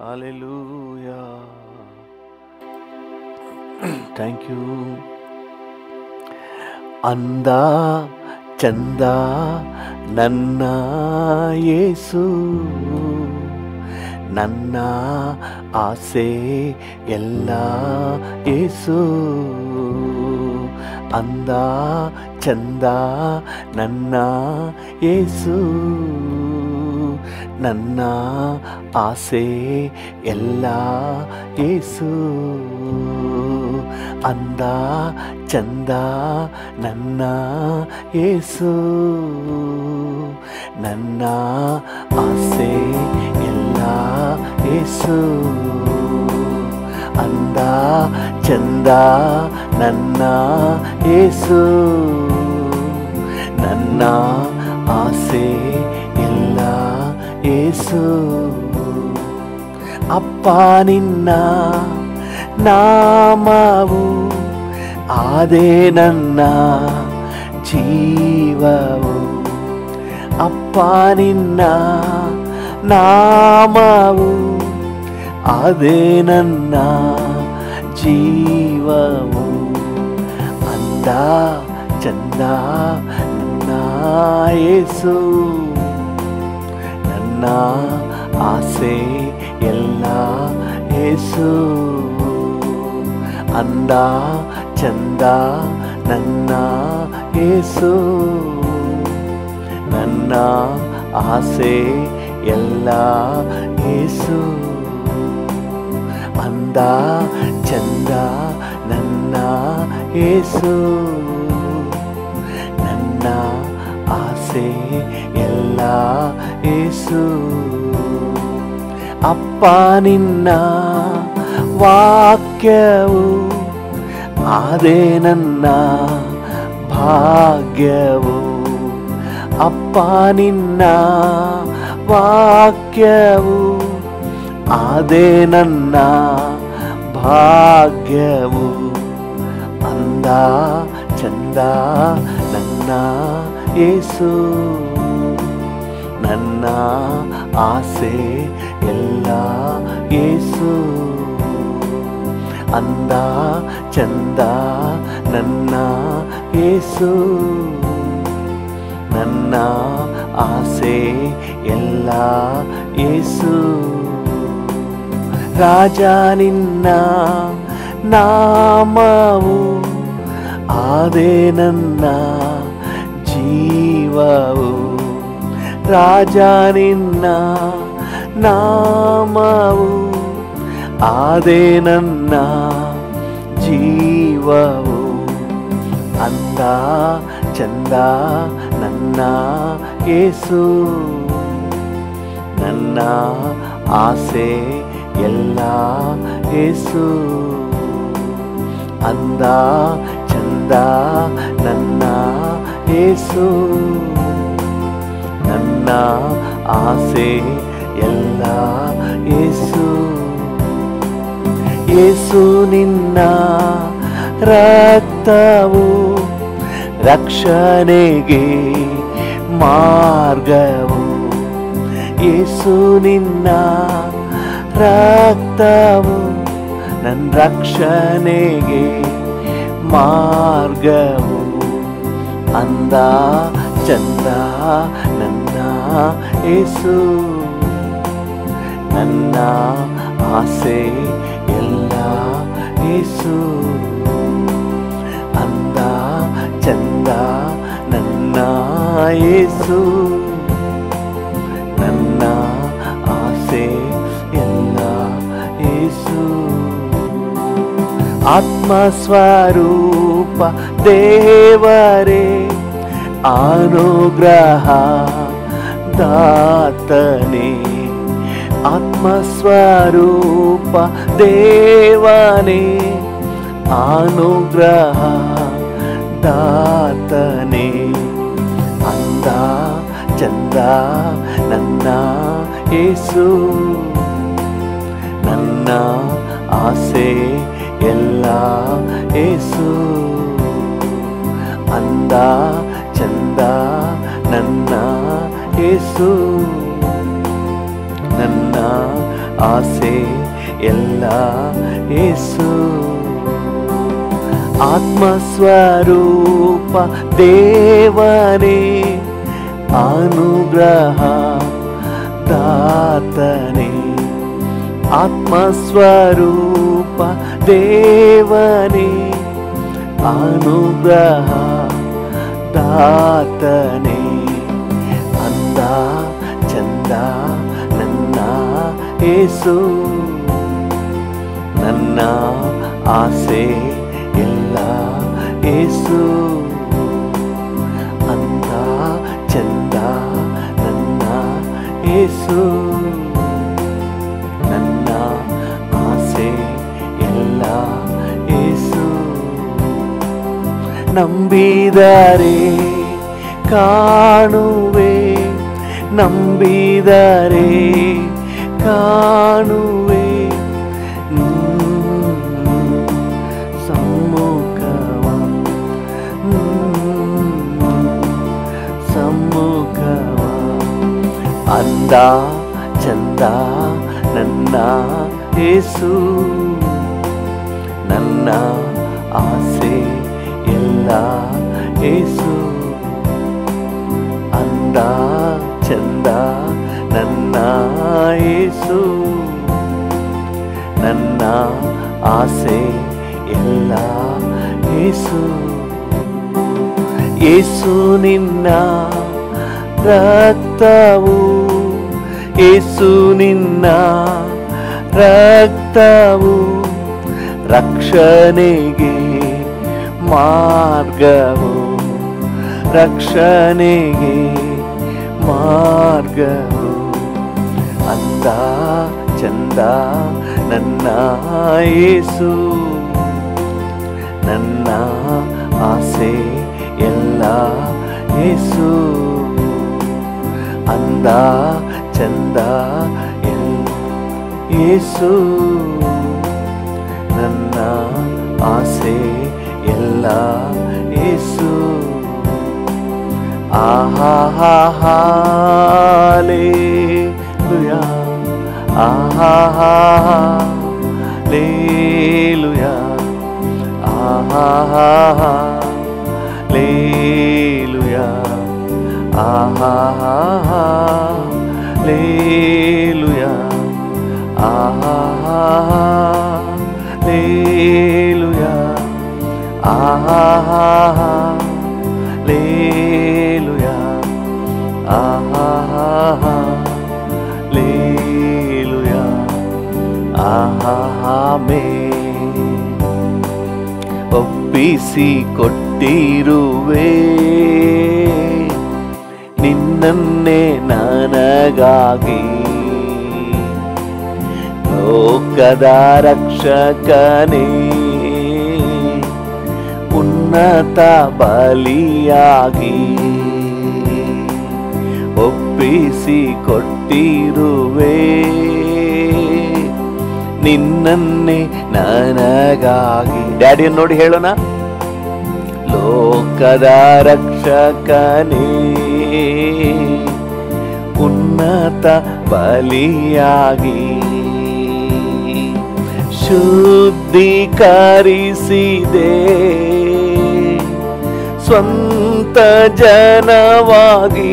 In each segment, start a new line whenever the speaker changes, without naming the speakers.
Hallelujah thank you ಅಂದ ಚಂದ ನನ್ನ ಯೇಸು ನನ್ನ ಆಸೆ ಎಲ್ಲ ಏಸು ಅಂದ ಚಂದ ನನ್ನ ಏಸು ನನ್ನ ಆಸೆ ಎಲ್ಲ ಏಸು ಅಂದ ಚಂದ ನನ್ನ ಏಸು ನನ್ನ ಆಸೆ ಎಲ್ಲ ಏಸು ಅಂದ ಚಂದ ನನ್ನ ಏಸು ನನ್ನ ಆಸೆ ಎಲ್ಲ ಏಸು ಅಪ್ಪ ನಿನ್ನ ನಾಮವು ಆದೇ ನನ್ನ ಜೀವವು ಅಪ್ಪ ನಿನ್ನ ನಾಮವು ಅದೇ ನನ್ನ ಜೀವವು ಅಂದ ಚಂದ ನನ್ನ ಏಸು ನನ್ನ ಆಸೆ ಎಲ್ಲ ಏಸು ಅಂದ ಚಂದ ನನ್ನ ಏಸು ನನ್ನ ಆಸೆ ಎಲ್ಲ ಏಸು ಅಂದ ಚಂದ ನನ್ನ ಏಸು ನನ್ನ ಆಸೆ ಎಲ್ಲ ಏಸು ಅಪ್ಪ ನಿನ್ನ ವಾಕ್ಯವು ಅದೇ ನನ್ನ ಭಾಗ್ಯವು ಅಪ್ಪ ನಿನ್ನ ವಾಕ್ಯವು ಅದೇ ನನ್ನ ಭಾಗ್ಯವು ಅಂದ ಚಂದ ನನ್ನ ಏಸು ನನ್ನ ಆಸೆ ಎಲ್ಲ ಏಸು ಅಂದ ಚಂದ ನನ್ನ ಏಸು ನನ್ನ ಆಸೆ ಎಲ್ಲ ಏಸು ರಾಜ ನಿನ್ನ ನಾಮವು ಆದೇ ನನ್ನ ಜೀವವು ರಾಜ ನಿನ್ನ ನಾಮವು ಆದೇ ನನ್ನ ಜೀವವು ಅಂದ ಚಂದ ನನ್ನ ಏಸು ನನ್ನ ಆಸೆ ಎಲ್ಲ ಏಸು ಅಂದ ಚಂದ ನನ್ನ ಏಸು ನನ್ನ ಆಸೆ ಎಲ್ಲ ಏಸು ಏಸು ನಿನ್ನ ರಕ್ತವು ರಕ್ಷಣೆಗೆ ಮಾರ್ಗವು ಏಸು ನಿನ್ನ ರಕ್ತವು ನನ್ನ ರಕ್ಷಣೆಗೆ ಮಾರ್ಗವು ಅಂದ ಚಂದ ನನ್ನ ಏಸು ನನ್ನ ಆಸೆ ಎಲ್ಲ ಏಸು ಅಂದ ಚಂದ ನನ್ನ ಏಸು ನನ್ನ ಆಸೆ ಎಲ್ಲ ಏಸು ಆತ್ಮಸ್ವರೂಪ ದೇವರೇ ಅನುಗ್ರಹ ದಾತನೇ ಆತ್ಮಸ್ವರೂಪ ದೇವನೇ ಅನುಗ್ರಹ ದಾತನೇ ಅಂದ ಚಂದ ನನ್ನ ಏಸು ನನ್ನ ಆಸೆ ಎಲ್ಲ ಏಸು ಅಂದ ಚಂದ ನನ್ನ ಏಸು ನನ್ನ ಆಸೆ ಎಲ್ಲ ಏಸು ಆತ್ಮಸ್ವರೂಪ ದೇವನೇ ಅನುಗ್ರಹ ದಾತನೇ ಆತ್ಮಸ್ವರೂಪ ದೇವನೇ ಅನುಗ್ರಹ ದಾತನೇ ಅಂದ ಚಂದ ನನ್ನ ಏಸು ನನ್ನ ಆಸೆ ಎಲ್ಲ ಏಸು ಅಂದ ಚಂದ ನನ್ನ ಏಸು ನನ್ನ ಆಸೆ ಎಲ್ಲ ಏಸು ನಂಬಿದರೆ ಕಾಣುವೆ ನಂಬಿದರೆ ಕಾಣುವೆ ಹ್ಮ್. ಸಮ್ಮುಖವ ಹ್ಮ್. ಸಮ್ಮುಖವ ಅಂದ ಚಂದ ನನ್ನ ಏಸು ನನ್ನ ಆಸೆ ಎಲ್ಲ ಏಸು ಅಂದ ಚಂದ ನನ್ನ ಏಸು ನನ್ನ ಆಸೆ ಎಲ್ಲ ಏಸು ಏಸು ನಿನ್ನ ರಕ್ತವು ಏಸು ನಿನ್ನ ರಕ್ತವು ರಕ್ಷಣೆಗೆ ಮಾರ್ಗವು ರಕ್ಷಣೆಗೆ ಮಾರ್ಗವು ಅಂದ ಚಂದ ನನ್ನ ಏಸು ನನ್ನ ಆಸೆ ಎಲ್ಲ ಏಸು ಅಂದ ಚಂದ ಎಲ್ಲ ಏಸು ನನ್ನ ಆಸೆ ಎಲ್ಲ ಏಸು ಆಹಾಲೇಲುಯಾ ಆಹಾಲೇಲುಯಾ ಆಹಾಲೇಲುಯಾ ಆಹಾಲೇಲುಯಾ ಆಹಾಲೇಲುಯಾ ಆಹಾಲೇಲುಯಾ ಆಹಾಲೇಲುಯಾ ಆಹಾಮೇ ಒಪ್ಪಿಸಿ ಕೊಟ್ಟಿರುವೆ ನಿನ್ನನ್ನೇ ನನಗಾಗಿ ಲೋಕದ ರಕ್ಷಕನೇ ಉನ್ನತ ಬಲಿಯಾಗಿ ಒಪ್ಪಿಸಿ ಕೊಟ್ಟಿರುವೆ ನಿನ್ನನ್ನೇ ನನಗಾಗಿ ಡ್ಯಾಡಿಯನ್ನು ನೋಡಿ ಹೇಳೋಣ ಲೋಕದ ರಕ್ಷಕನೇ ಉನ್ನತ ಬಲಿಯಾಗಿ ಶುದ್ಧೀಕರಿಸಿದೆ ಸ್ವಂತ ಜನವಾಗಿ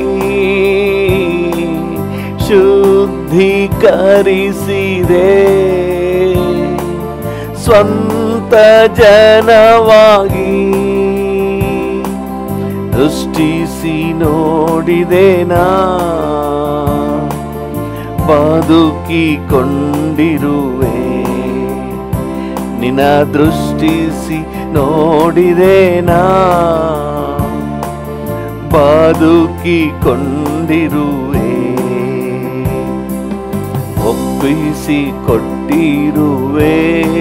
ಶುದ್ಧೀಕರಿಸಿದೆ ಸ್ವಂತ ಜನವಾಗಿ ದೃಷ್ಟಿಸಿ ನೋಡಿದೆನಾ ಬದುಕಿಕೊಂಡಿರುವೆ ನಿನ್ನ ದೃಷ್ಟಿಸಿ ನೋಡಿದೆನಾ ಬದುಕಿಕೊಂಡಿರುವೆ ಒಪ್ಪಿಸಿ ಕೊಟ್ಟಿರುವೆ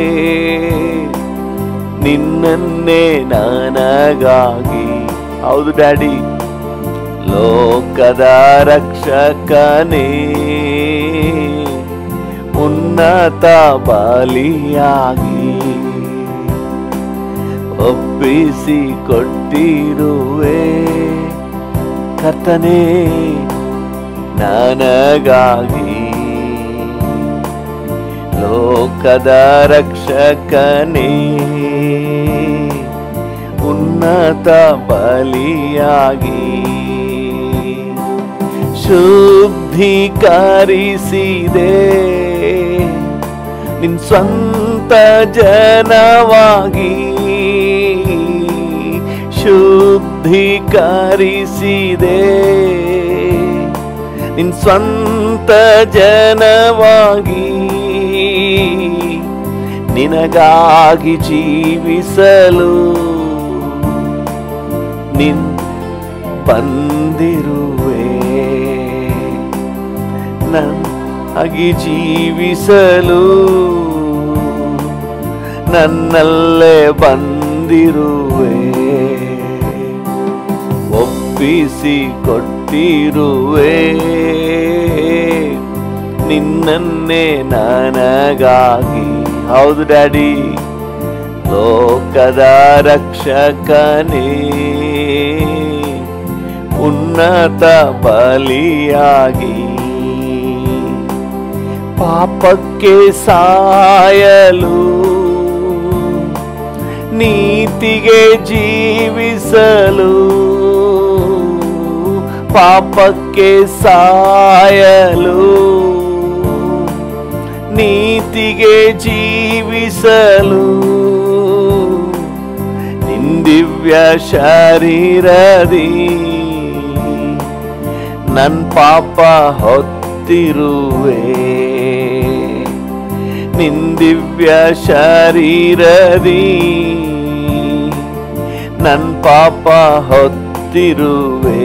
ನಿನ್ನನ್ನೇ ನನಗಾಗಿ ಹೌದು ಡ್ಯಾಡಿ ಲೋಕದ ರಕ್ಷಕನೇ ಉನ್ನತ ಬಲಿಯಾಗಿ ಒಪ್ಪಿಸಿ ಕೊಟ್ಟಿರುವೆ ಕರ್ತನೇ ನನಗಾಗಿ ಲೋಕದ ರಕ್ಷಕನೇ ಉನ್ನತ ಬಲಿಯಾಗಿ ಶುದ್ಧೀಕರಿಸಿದೆ ನಿನ್ ಸ್ವಂತ ಜನವಾಗಿ ಶುದ್ಧೀಕರಿಸಿದೆ ನಿನ್ ಸ್ವಂತ ಜನವಾಗಿ ನಿನಗಾಗಿ ಜೀವಿಸಲು ನಿನ್ ಬಂದಿರುವೆ ನನ್ನಾಗಿ ಜೀವಿಸಲು ನನ್ನಲ್ಲೇ ಬಂದಿರುವೆ ಒಪ್ಪಿಸಿ ಕೊಟ್ಟಿರುವೆ ನಿನ್ನನ್ನೇ ನನಗಾಗಿ ಹೌದು ಡ್ಯಾಡಿ ಲೋಕದ ರಕ್ಷಕನೇ ಉನ್ನತ ಬಲಿಯಾಗಿ ಪಾಪಕ್ಕೆ ಸಾಯಲು ನೀತಿಗೆ ಜೀವಿಸಲು ಪಾಪಕ್ಕೆ ಸಾಯಲು ನೀತಿಗೆ ಜೀವಿಸಲು ನಿಂದಿವ್ಯ ಶರೀರದಿ ನನ್ ಪಾಪ ಹೊತ್ತಿರುವೆ ನಿಂದಿವ್ಯ ಶರೀರದಿ ನನ್ ಪಾಪ ಹೊತ್ತಿರುವೆ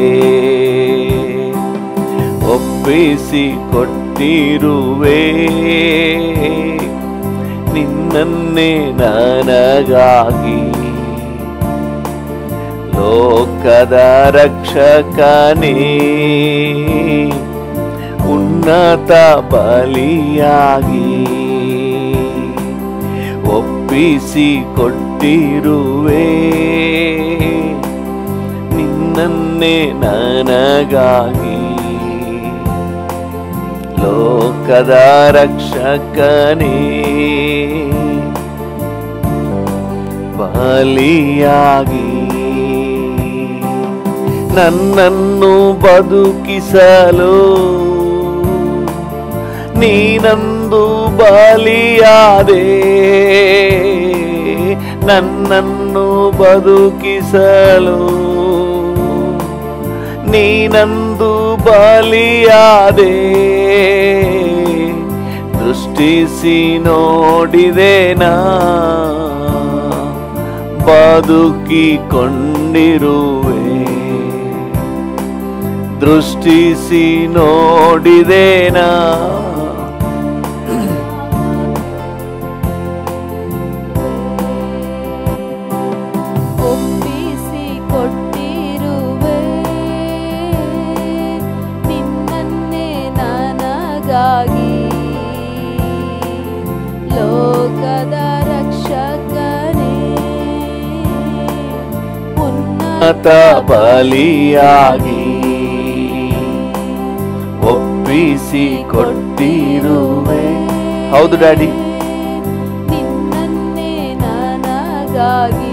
ಒಪ್ಪಿಸಿ ಕೊಟ್ಟಿರುವೆ ನಿನ್ನನ್ನೇ ನನಗಾಗಿ ಲೋಕದ ರಕ್ಷಕನೇ ಉನ್ನತ ಬಲಿಯಾಗಿ ಒಪ್ಪಿಸಿ ಕೊಟ್ಟಿರುವೆ ನಿನ್ನನ್ನೇ ನನಗಾಗಿ ಲೋಕದ ರಕ್ಷಕನೇ ಬಲಿಯಾಗಿ ನನ್ನನ್ನು ಬದುಕಿಸಲು ನೀನಂದು ಬಲಿಯಾದೆ ನನ್ನನ್ನು ಬದುಕಿಸಲು ನೀನಂದು ಬಲಿಯಾದೆ ದೃಷ್ಟಿಸಿ ನೋಡಿದೆನಾ ಬದುಕಿಕೊಂಡಿರುವೆ ದೃಷ್ಟಿಸಿ ನೋಡಿದೆನಾ
ಒಪ್ಪಿಸಿ ಕೊಟ್ಟಿರುವೆ ನಿನ್ನನ್ನೇ ನನಗಾಗಿ ಲೋಕದ ರಕ್ಷಕನೇ
ಉನ್ನತ ಬಲಿಯಾಗಿ ಒಪ್ಪಿಸಿ ಕೊಟ್ಟಿರುವೆ ಹೌದು ಡ್ಯಾಡಿ
ನಿನ್ನನ್ನೇ ನನಗಾಗಿ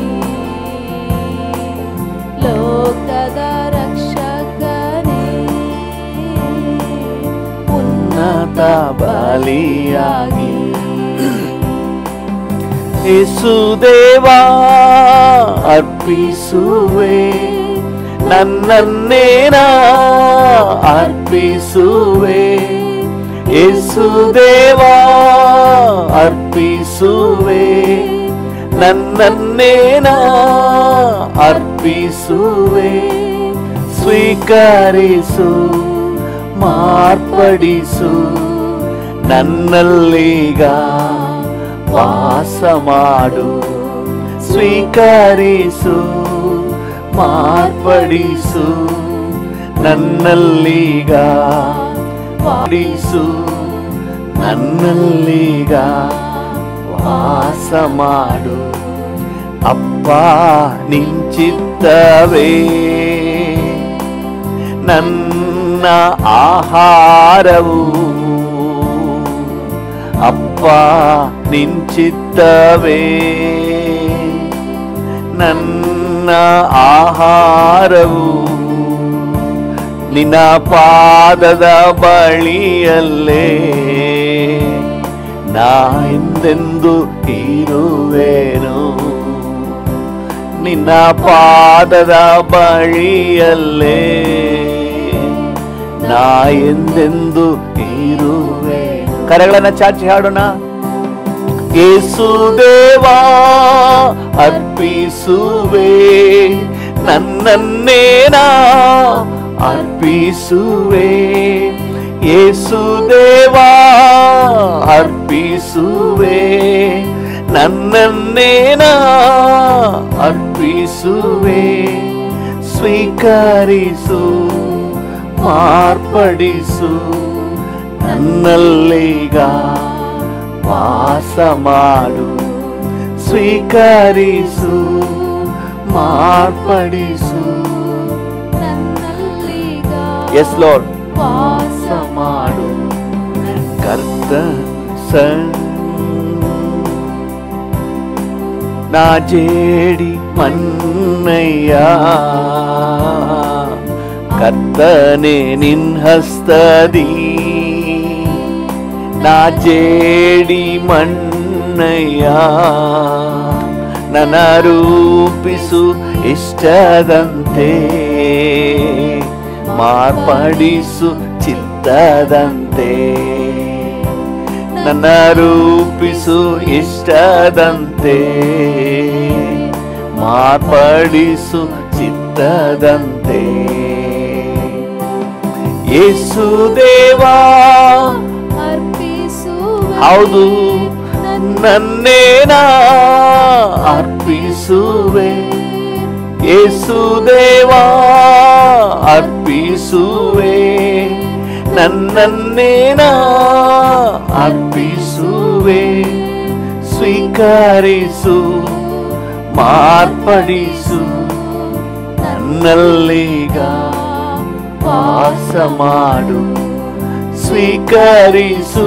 ಲೋಕದ ರಕ್ಷಕನೇ
ಉನ್ನತ ಬಲಿಯಾಗಿ ಯೇಸುದೇವಾ ಅರ್ಪಿಸುವೆ ನನ್ನನ್ನೇನಾ ಅರ್ಪಿಸುವೆ ಯೇಸುದೇವಾ ಅರ್ಪಿಸುವೆ ನನ್ನನ್ನೇನಾ ಅರ್ಪಿಸುವೆ ಸ್ವೀಕರಿಸು ಮಾರ್ಪಡಿಸು ನನ್ನಲ್ಲೀಗ ವಾಸ ಮಾಡು ಸ್ವೀಕರಿಸು ಮಾರ್ಪಡಿಸು ನನ್ನಲ್ಲೀಗ ಮಾಡಿಸು ನನ್ನಲ್ಲೀಗ ವಾಸ ಮಾಡು ಅಪ್ಪ ನಿಂಚಿತ್ತವೇ ನನ್ನ ಆಹಾರವು ಅಪ್ಪ ಅಪ್ಪ ನಿಂಚಿತ್ತವೇ ನನ್ನ ಆಹಾರವು ನಿನ್ನ ಪಾದದ ಬಳಿಯಲ್ಲೇ ನಾ ಎಂದೆಂದು ಇರುವೆನು ನಿನ್ನ ಪಾದದ ಬಳಿಯಲ್ಲೇ ನಾ ಎಂದೆಂದು ಇರುವೆ ಕರೆಗಳನ್ನ ಚಾಚಿ ಹಾಡೋಣ ಯೇಸು ದೇವಾ ಅರ್ಪಿಸುವೆ ನನ್ನನ್ನೇನಾ ಅರ್ಪಿಸುವೆ ಯೇಸು ದೇವಾ ಅರ್ಪಿಸುವೆ ನನ್ನನ್ನೇನಾ ಅರ್ಪಿಸುವೆ ಸ್ವೀಕರಿಸು ಮಾರ್ಪಡಿಸು ನನ್ನಲ್ಲೀಗ ವಾಸ ಮಾಡು ಸ್ವೀಕರಿಸು ಮಾರ್ಪಡಿಸು
ನನ್ನಲ್ಲೀಗ
ಎಸ್ ಲಾರ್ಡ್
ವಾಸ
ಮಾಡು ಕರ್ತ ಸನ್ ನಾ ಜೇಡಿ ಮನ್ನಯ್ಯ ಕರ್ತನೆ ನಿನ್ ಹಸ್ತದಿ ನಾ ಜೇಡಿ ಮನ್ನಯ್ಯ ನನ್ನ ರೂಪಿಸು ಇಷ್ಟದಂತೆ ಮಾರ್ಪಡಿಸು ಚಿತ್ತದಂತೆ ನನ್ನ ರೂಪಿಸು ಇಷ್ಟದಂತೆ ಮಾರ್ಪಡಿಸು ಚಿತ್ತದಂತೆ ಯೇಸು ದೇವಾ
ಅರ್ಪಿಸುವೆ
ಹೌದು ನನ್ನೇನಾ ಅರ್ಪಿಸುವೆ ಯೇಸು ದೇವಾ ಅರ್ಪಿಸುವೆ ನನ್ನನ್ನೇನಾ ಅರ್ಪಿಸುವೆ ಸ್ವೀಕರಿಸು ಮಾರ್ಪಡಿಸು ನನ್ನಲ್ಲೀಗ ವಾಸ ಮಾಡು ಸ್ವೀಕರಿಸು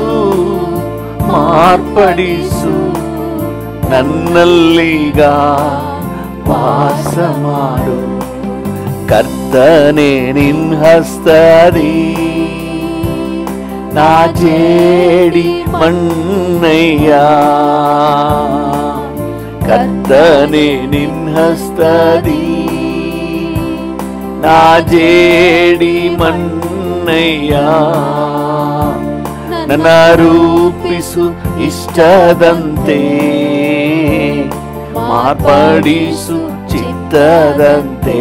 ಮಾರ್ಪಡಿಸು ನನ್ನಲ್ಲೀಗ ವಾಸ ಮಾಡು ಕರ್ತನೆ ನಿನ್ ಹಸ್ತದಿ ನಾ ಜೇಡಿ ಮಣ್ಣಯ್ಯ ಕರ್ತನೆ ನಿನ್ ಹಸ್ತದಿ ನಾ ಜೇಡಿ ಮಣ್ಣಯ್ಯ ನನ್ನ ರೂಪಿಸು ಇಷ್ಟದಂತೆ ಮಾರ್ಪಡಿಸು ಚಿತ್ತದಂತೆ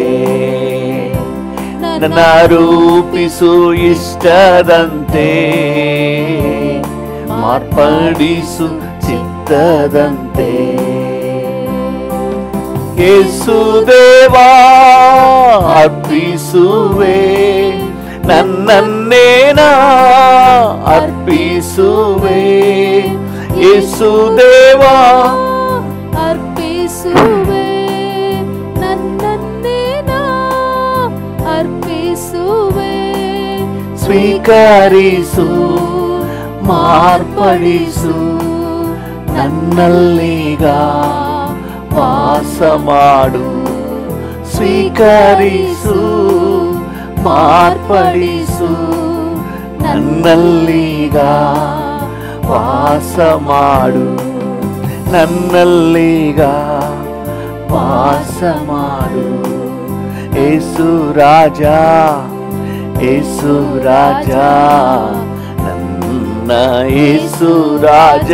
ನನ್ನ ರೂಪಿಸು ಇಷ್ಟದಂತೆ ಮಾರ್ಪಡಿಸು ಚಿತ್ತದಂತೆ ಯೇಸು ದೇವಾ ಅರ್ಪಿಸುವೆ ನನ್ನನ್ನೇನಾ ಅರ್ಪಿಸುವೆ ಯೇಸು ದೇವಾ
ಅರ್ಪಿಸುವೆ ನನ್ನನ್ನೇನಾ ಅರ್ಪಿಸುವೆ
ಸ್ವೀಕರಿಸು ಮಾರ್ಪಡಿಸು ನನ್ನಲ್ಲೀಗ ವಾಸ ಮಾಡು ಸ್ವೀಕರಿಸು ಮಾರ್ಪಡಿಸು ನನ್ನಲ್ಲೀಗ ವಾಸ ಮಾಡು ನನ್ನಲ್ಲೀಗ ವಾಸ ಮಾಡು ಏಸು ರಾಜ ಏಸು ರಾಜ ನನ್ನ ಏಸು ರಾಜ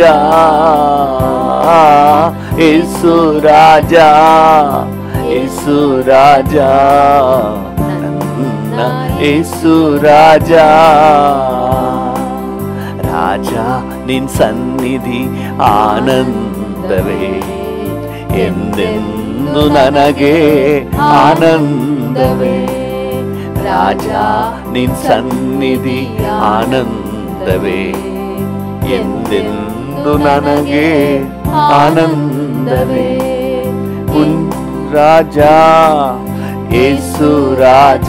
ಏಸು ರಾಜ ಏಸು ರಾಜ ನನ್ನ ಏಸು ರಾಜ ರಾಜ ನಿನ್ ಸನ್ನಿಧಿ ಆನಂದವೇ ಎಂದೆಂದು ನನಗೆ ಆನಂದವೇ ರಾಜ ನಿನ್ ಸನ್ನಿಧಿ ಆನಂದವೇ ಎಂದೆಂದು ನನಗೆ ಆನಂದವೇ ಉನ್ ರಾಜ ಏಸು ರಾಜ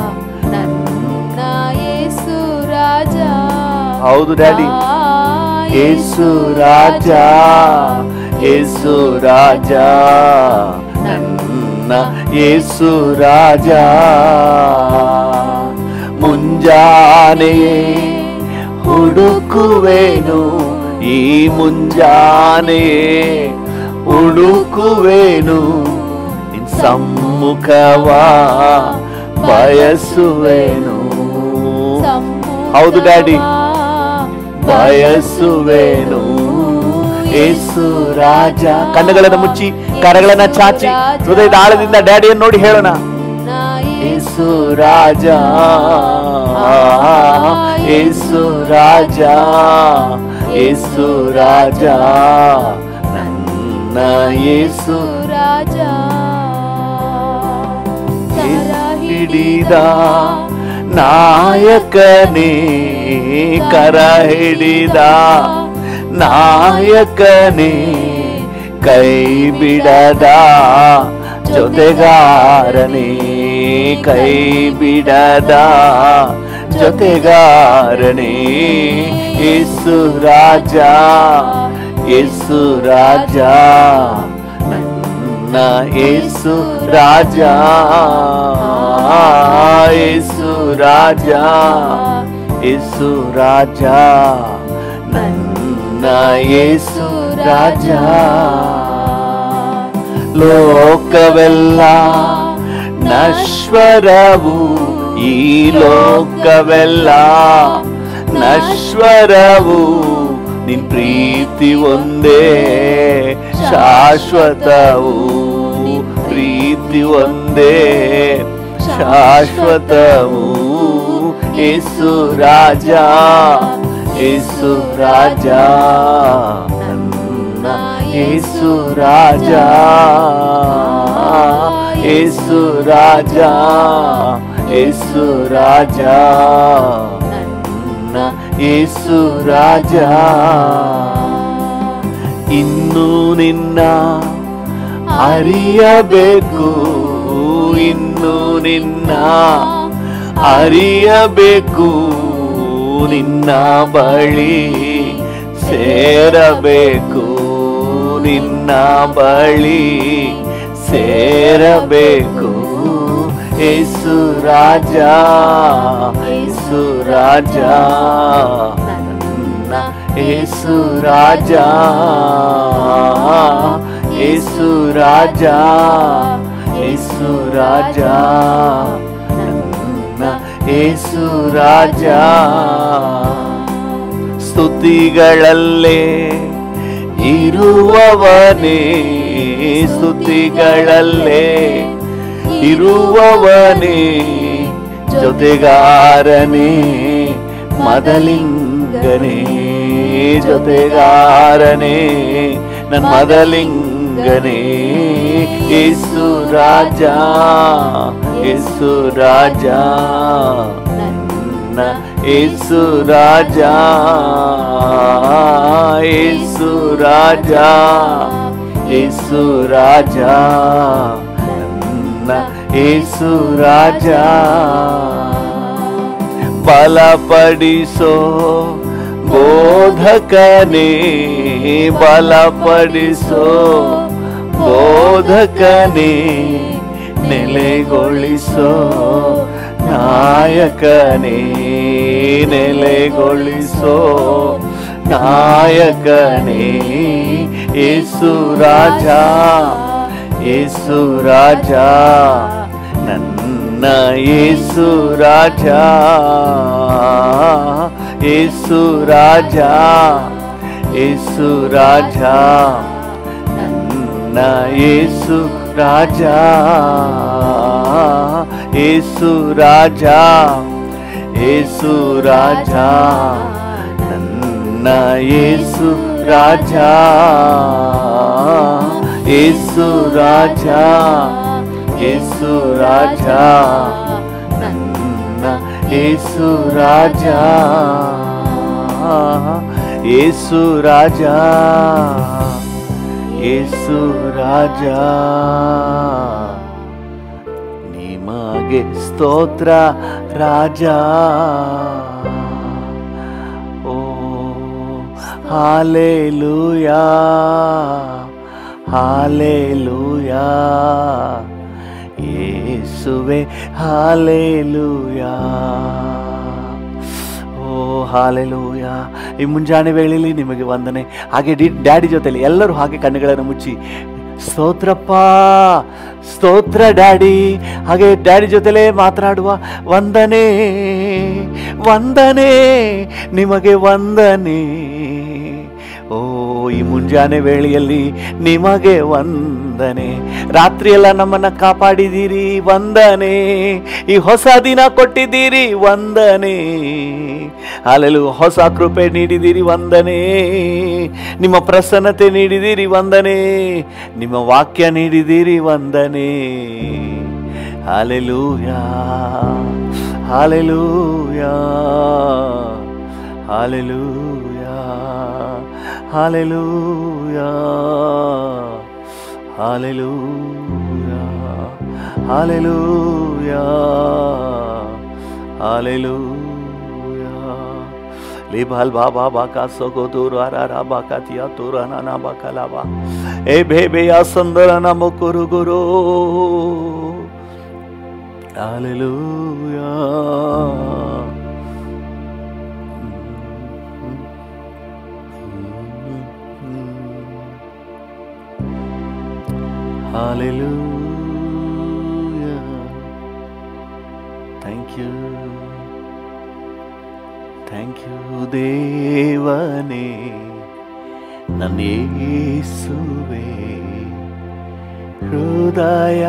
ನನ್ನ ಯೇಸು ರಾಜ
ಹೌದು ಡ್ಯಾಡಿ
ಆ
ಯೇಸು ರಾಜ ಯೇಸು ರಾಜ ನನ್ನ ಯೇಸು ರಾಜ ಮುಂಜಾನೆಯೇ ಹುಡುಕುವೆನು ಈ ಮುಂಜಾನೆಯೇ ಹುಡುಕುವೆನು ನಿನ್ ಸಮ್ಮುಖವ ಬಯಸುವೆನು ಹೌದು ಡ್ಯಾಡಿ ಬಯಸುವೆನು ಏಸು ರಾಜ ಕಣ್ಣುಗಳನ್ನು ಮುಚ್ಚಿ ಕರಗಳನ್ನ ಚಾಚಿ ಹೃದಯದ ಆಳದಿಂದ ಡ್ಯಾಡಿಯನ್ನು ನೋಡಿ ಹೇಳೋಣ ಏಸು ರಾಜ ಏಸು ರಾಜ ಏಸು ರಾಜ ನನ್ನ ಏಸು
ರಾಜ
ಹಿಡಿದ ನಾಯಕನೇ ಕರ ಹಿಡಿದ ನಾಯಕನೇ ಕೈ ಬಿಡದ ಜೊತೆಗಾರನೇ ಕೈ ಬಿಡದ ಜೊತೆಗಾರನೇ ಯೇಸು ರಾಜ ಯೇಸು ರಾಜ ನನ್ನ ಯೇಸು ರಾಜ ಯೇಸು ರಾಜ ಯೇಸು ರಾಜ ನನ್ನ ಯೇಸು ರಾಜ ಲೋಕವೆಲ್ಲ ನಶ್ವರವು ಈ ಲೋಕವೆಲ್ಲ ನಶ್ವರವು ನಿನ್ ಪ್ರೀತಿ ಒಂದೇ ಶಾಶ್ವತವು ಪ್ರೀತಿ ಒಂದೇ ಶಾಶ್ವತವು ಯೇಸು ರಾಜ ಯೇಸು ರಾಜ ನನ್ನ ಯೇಸು ರಾಜ ಯೇಸು ರಾಜ ಯೇಸು ರಾಜ ನನ್ನ ಯೇಸು ರಾಜ ಇನ್ನು ನಿನ್ನ ಅರಿಯಬೇಕು ಇನ್ನು ನಿನ್ನ ಅರಿಯಬೇಕು ನಿನ್ನ ಬಳಿ ಸೇರಬೇಕು ನಿನ್ನ ಬಳಿ ಸೇರಬೇಕು ಯೇಸು ರಾಜ ಯೇಸು ರಾಜ ನನ್ನ ಯೇಸು ರಾಜ ಯೇಸು ರಾಜ ಯೇಸು ರಾಜ ನನ್ನ ಯೇಸು ರಾಜ ಸ್ತುತಿಗಳಲ್ಲೇ ಇರುವವನೇ ಸ್ತುತಿಗಳಲ್ಲೇ ಇರುವವನೇ ಜೊತೆಗಾರನೇ ಮದಲಿಂಗನೇ ಜೊತೆಗಾರನೇ ನನ್ನ ಮದಲಿಂಗನೇ ಯೇಸು ರಾಜ ಯೇಸು ರಾಜ ನನ್ನ ಯೇಸು ರಾಜ ಯೇಸು ರಾಜ ಯೇಸು ರಾಜ ನನ್ನ ಯೇಸು ರಾಜ ಬಲಪಡಿಸೋ ಬೋಧಕನೇ ಬಲಪಡಿಸೋ ಬೋಧಕನೇ ನೆಲೆಗೊಳಿಸೋ ನಾಯಕನೇ ನೆಲೆಗೊಳಿಸೋ ನಾಯಕನೇ ಯೇಸು ರಾಜ ಯೇಸು ರಾಜ ನನ್ನ ಯೇಸು ರಾಜ ಯೇಸು ರಾಜ ಯೇಸು ರಾಜ ನನ್ನ ಯೇಸು ರಾಜ ಯೇಸು ರಾಜ ಯೇಸು ರಾಜ ನನ್ನ ಯೇಸು ರಾಜ ಯೇಸು ರಾಜ ಯೇಸು ರಾಜ ನನ್ನ ಯೇಸು ರಾಜ ಯೇಸು ರಾಜ ಯೇಸು ರಾಜ ನಿಮಗೆ ಸ್ತೋತ್ರ ರಾಜ ಓ ಹಾಲೆಲೂಯಾ ಹಾಲೆಲೂಯಾ ಯೇಸುವೆ ಹಾಲೆಲೂಯಾ ಓ ಹಾಲೆಲೂಯ ಈ ಮುಂಜಾನೆ ವೇಳೆಯಲ್ಲಿ ನಿಮಗೆ ವಂದನೆ ಹಾಗೆ ಡಿ ಡ್ಯಾಡಿ ಜೊತೆಲಿ ಎಲ್ಲರೂ ಹಾಗೆ ಕಣ್ಣುಗಳನ್ನು ಮುಚ್ಚಿ ಸ್ತೋತ್ರಪ್ಪ ಸ್ತೋತ್ರ ಡ್ಯಾಡಿ ಹಾಗೆ ಡ್ಯಾಡಿ ಜೊತೆಲೇ ಮಾತನಾಡುವ ವಂದನೆ ವಂದನೆ ನಿಮಗೆ ವಂದನೆ ಓ ಈ ಮುಂಜಾನೆ ವೇಳೆಯಲ್ಲಿ ನಿಮಗೆ ವಂದನೆ ರಾತ್ರಿ ಎಲ್ಲ ನಮ್ಮನ್ನ ಕಾಪಾಡಿದ್ದೀರಿ ವಂದನೆ ಈ ಹೊಸ ದಿನ ಕೊಟ್ಟಿದ್ದೀರಿ ವಂದನೆ ಅಲ್ಲೆಲ್ಲೂ ಹೊಸ ಕೃಪೆ ನೀಡಿದ್ದೀರಿ ವಂದನೆ ನಿಮ್ಮ ಪ್ರಸನ್ನತೆ ನೀಡಿದ್ದೀರಿ ವಂದನೆ ನಿಮ್ಮ ವಾಕ್ಯ ನೀಡಿದ್ದೀರಿ ವಂದನೆ hallelujah hallelujah hallelujah hallelujah hallelujah hallelujah hallelujah ಲಿಬಾಲ್ ಬಾಬಾ ಬಾಕಾ ಸೊಗೋ ದೂರ ಅರಾರ ಬಾಕಾ ತಿಯಾ ತೂರ ನಾನಾ ಬಾಕಾ ಲಾಬಾ ಏ ಬೇ ಬೇಯ ಸಂದರ ನಮ ಕುರು ಗುರು hallelujah Hallelujah. Thank you. Thank you, ದೇವನೇ ನನ್ನ ಯೇಸುವೆ ಹೃದಯ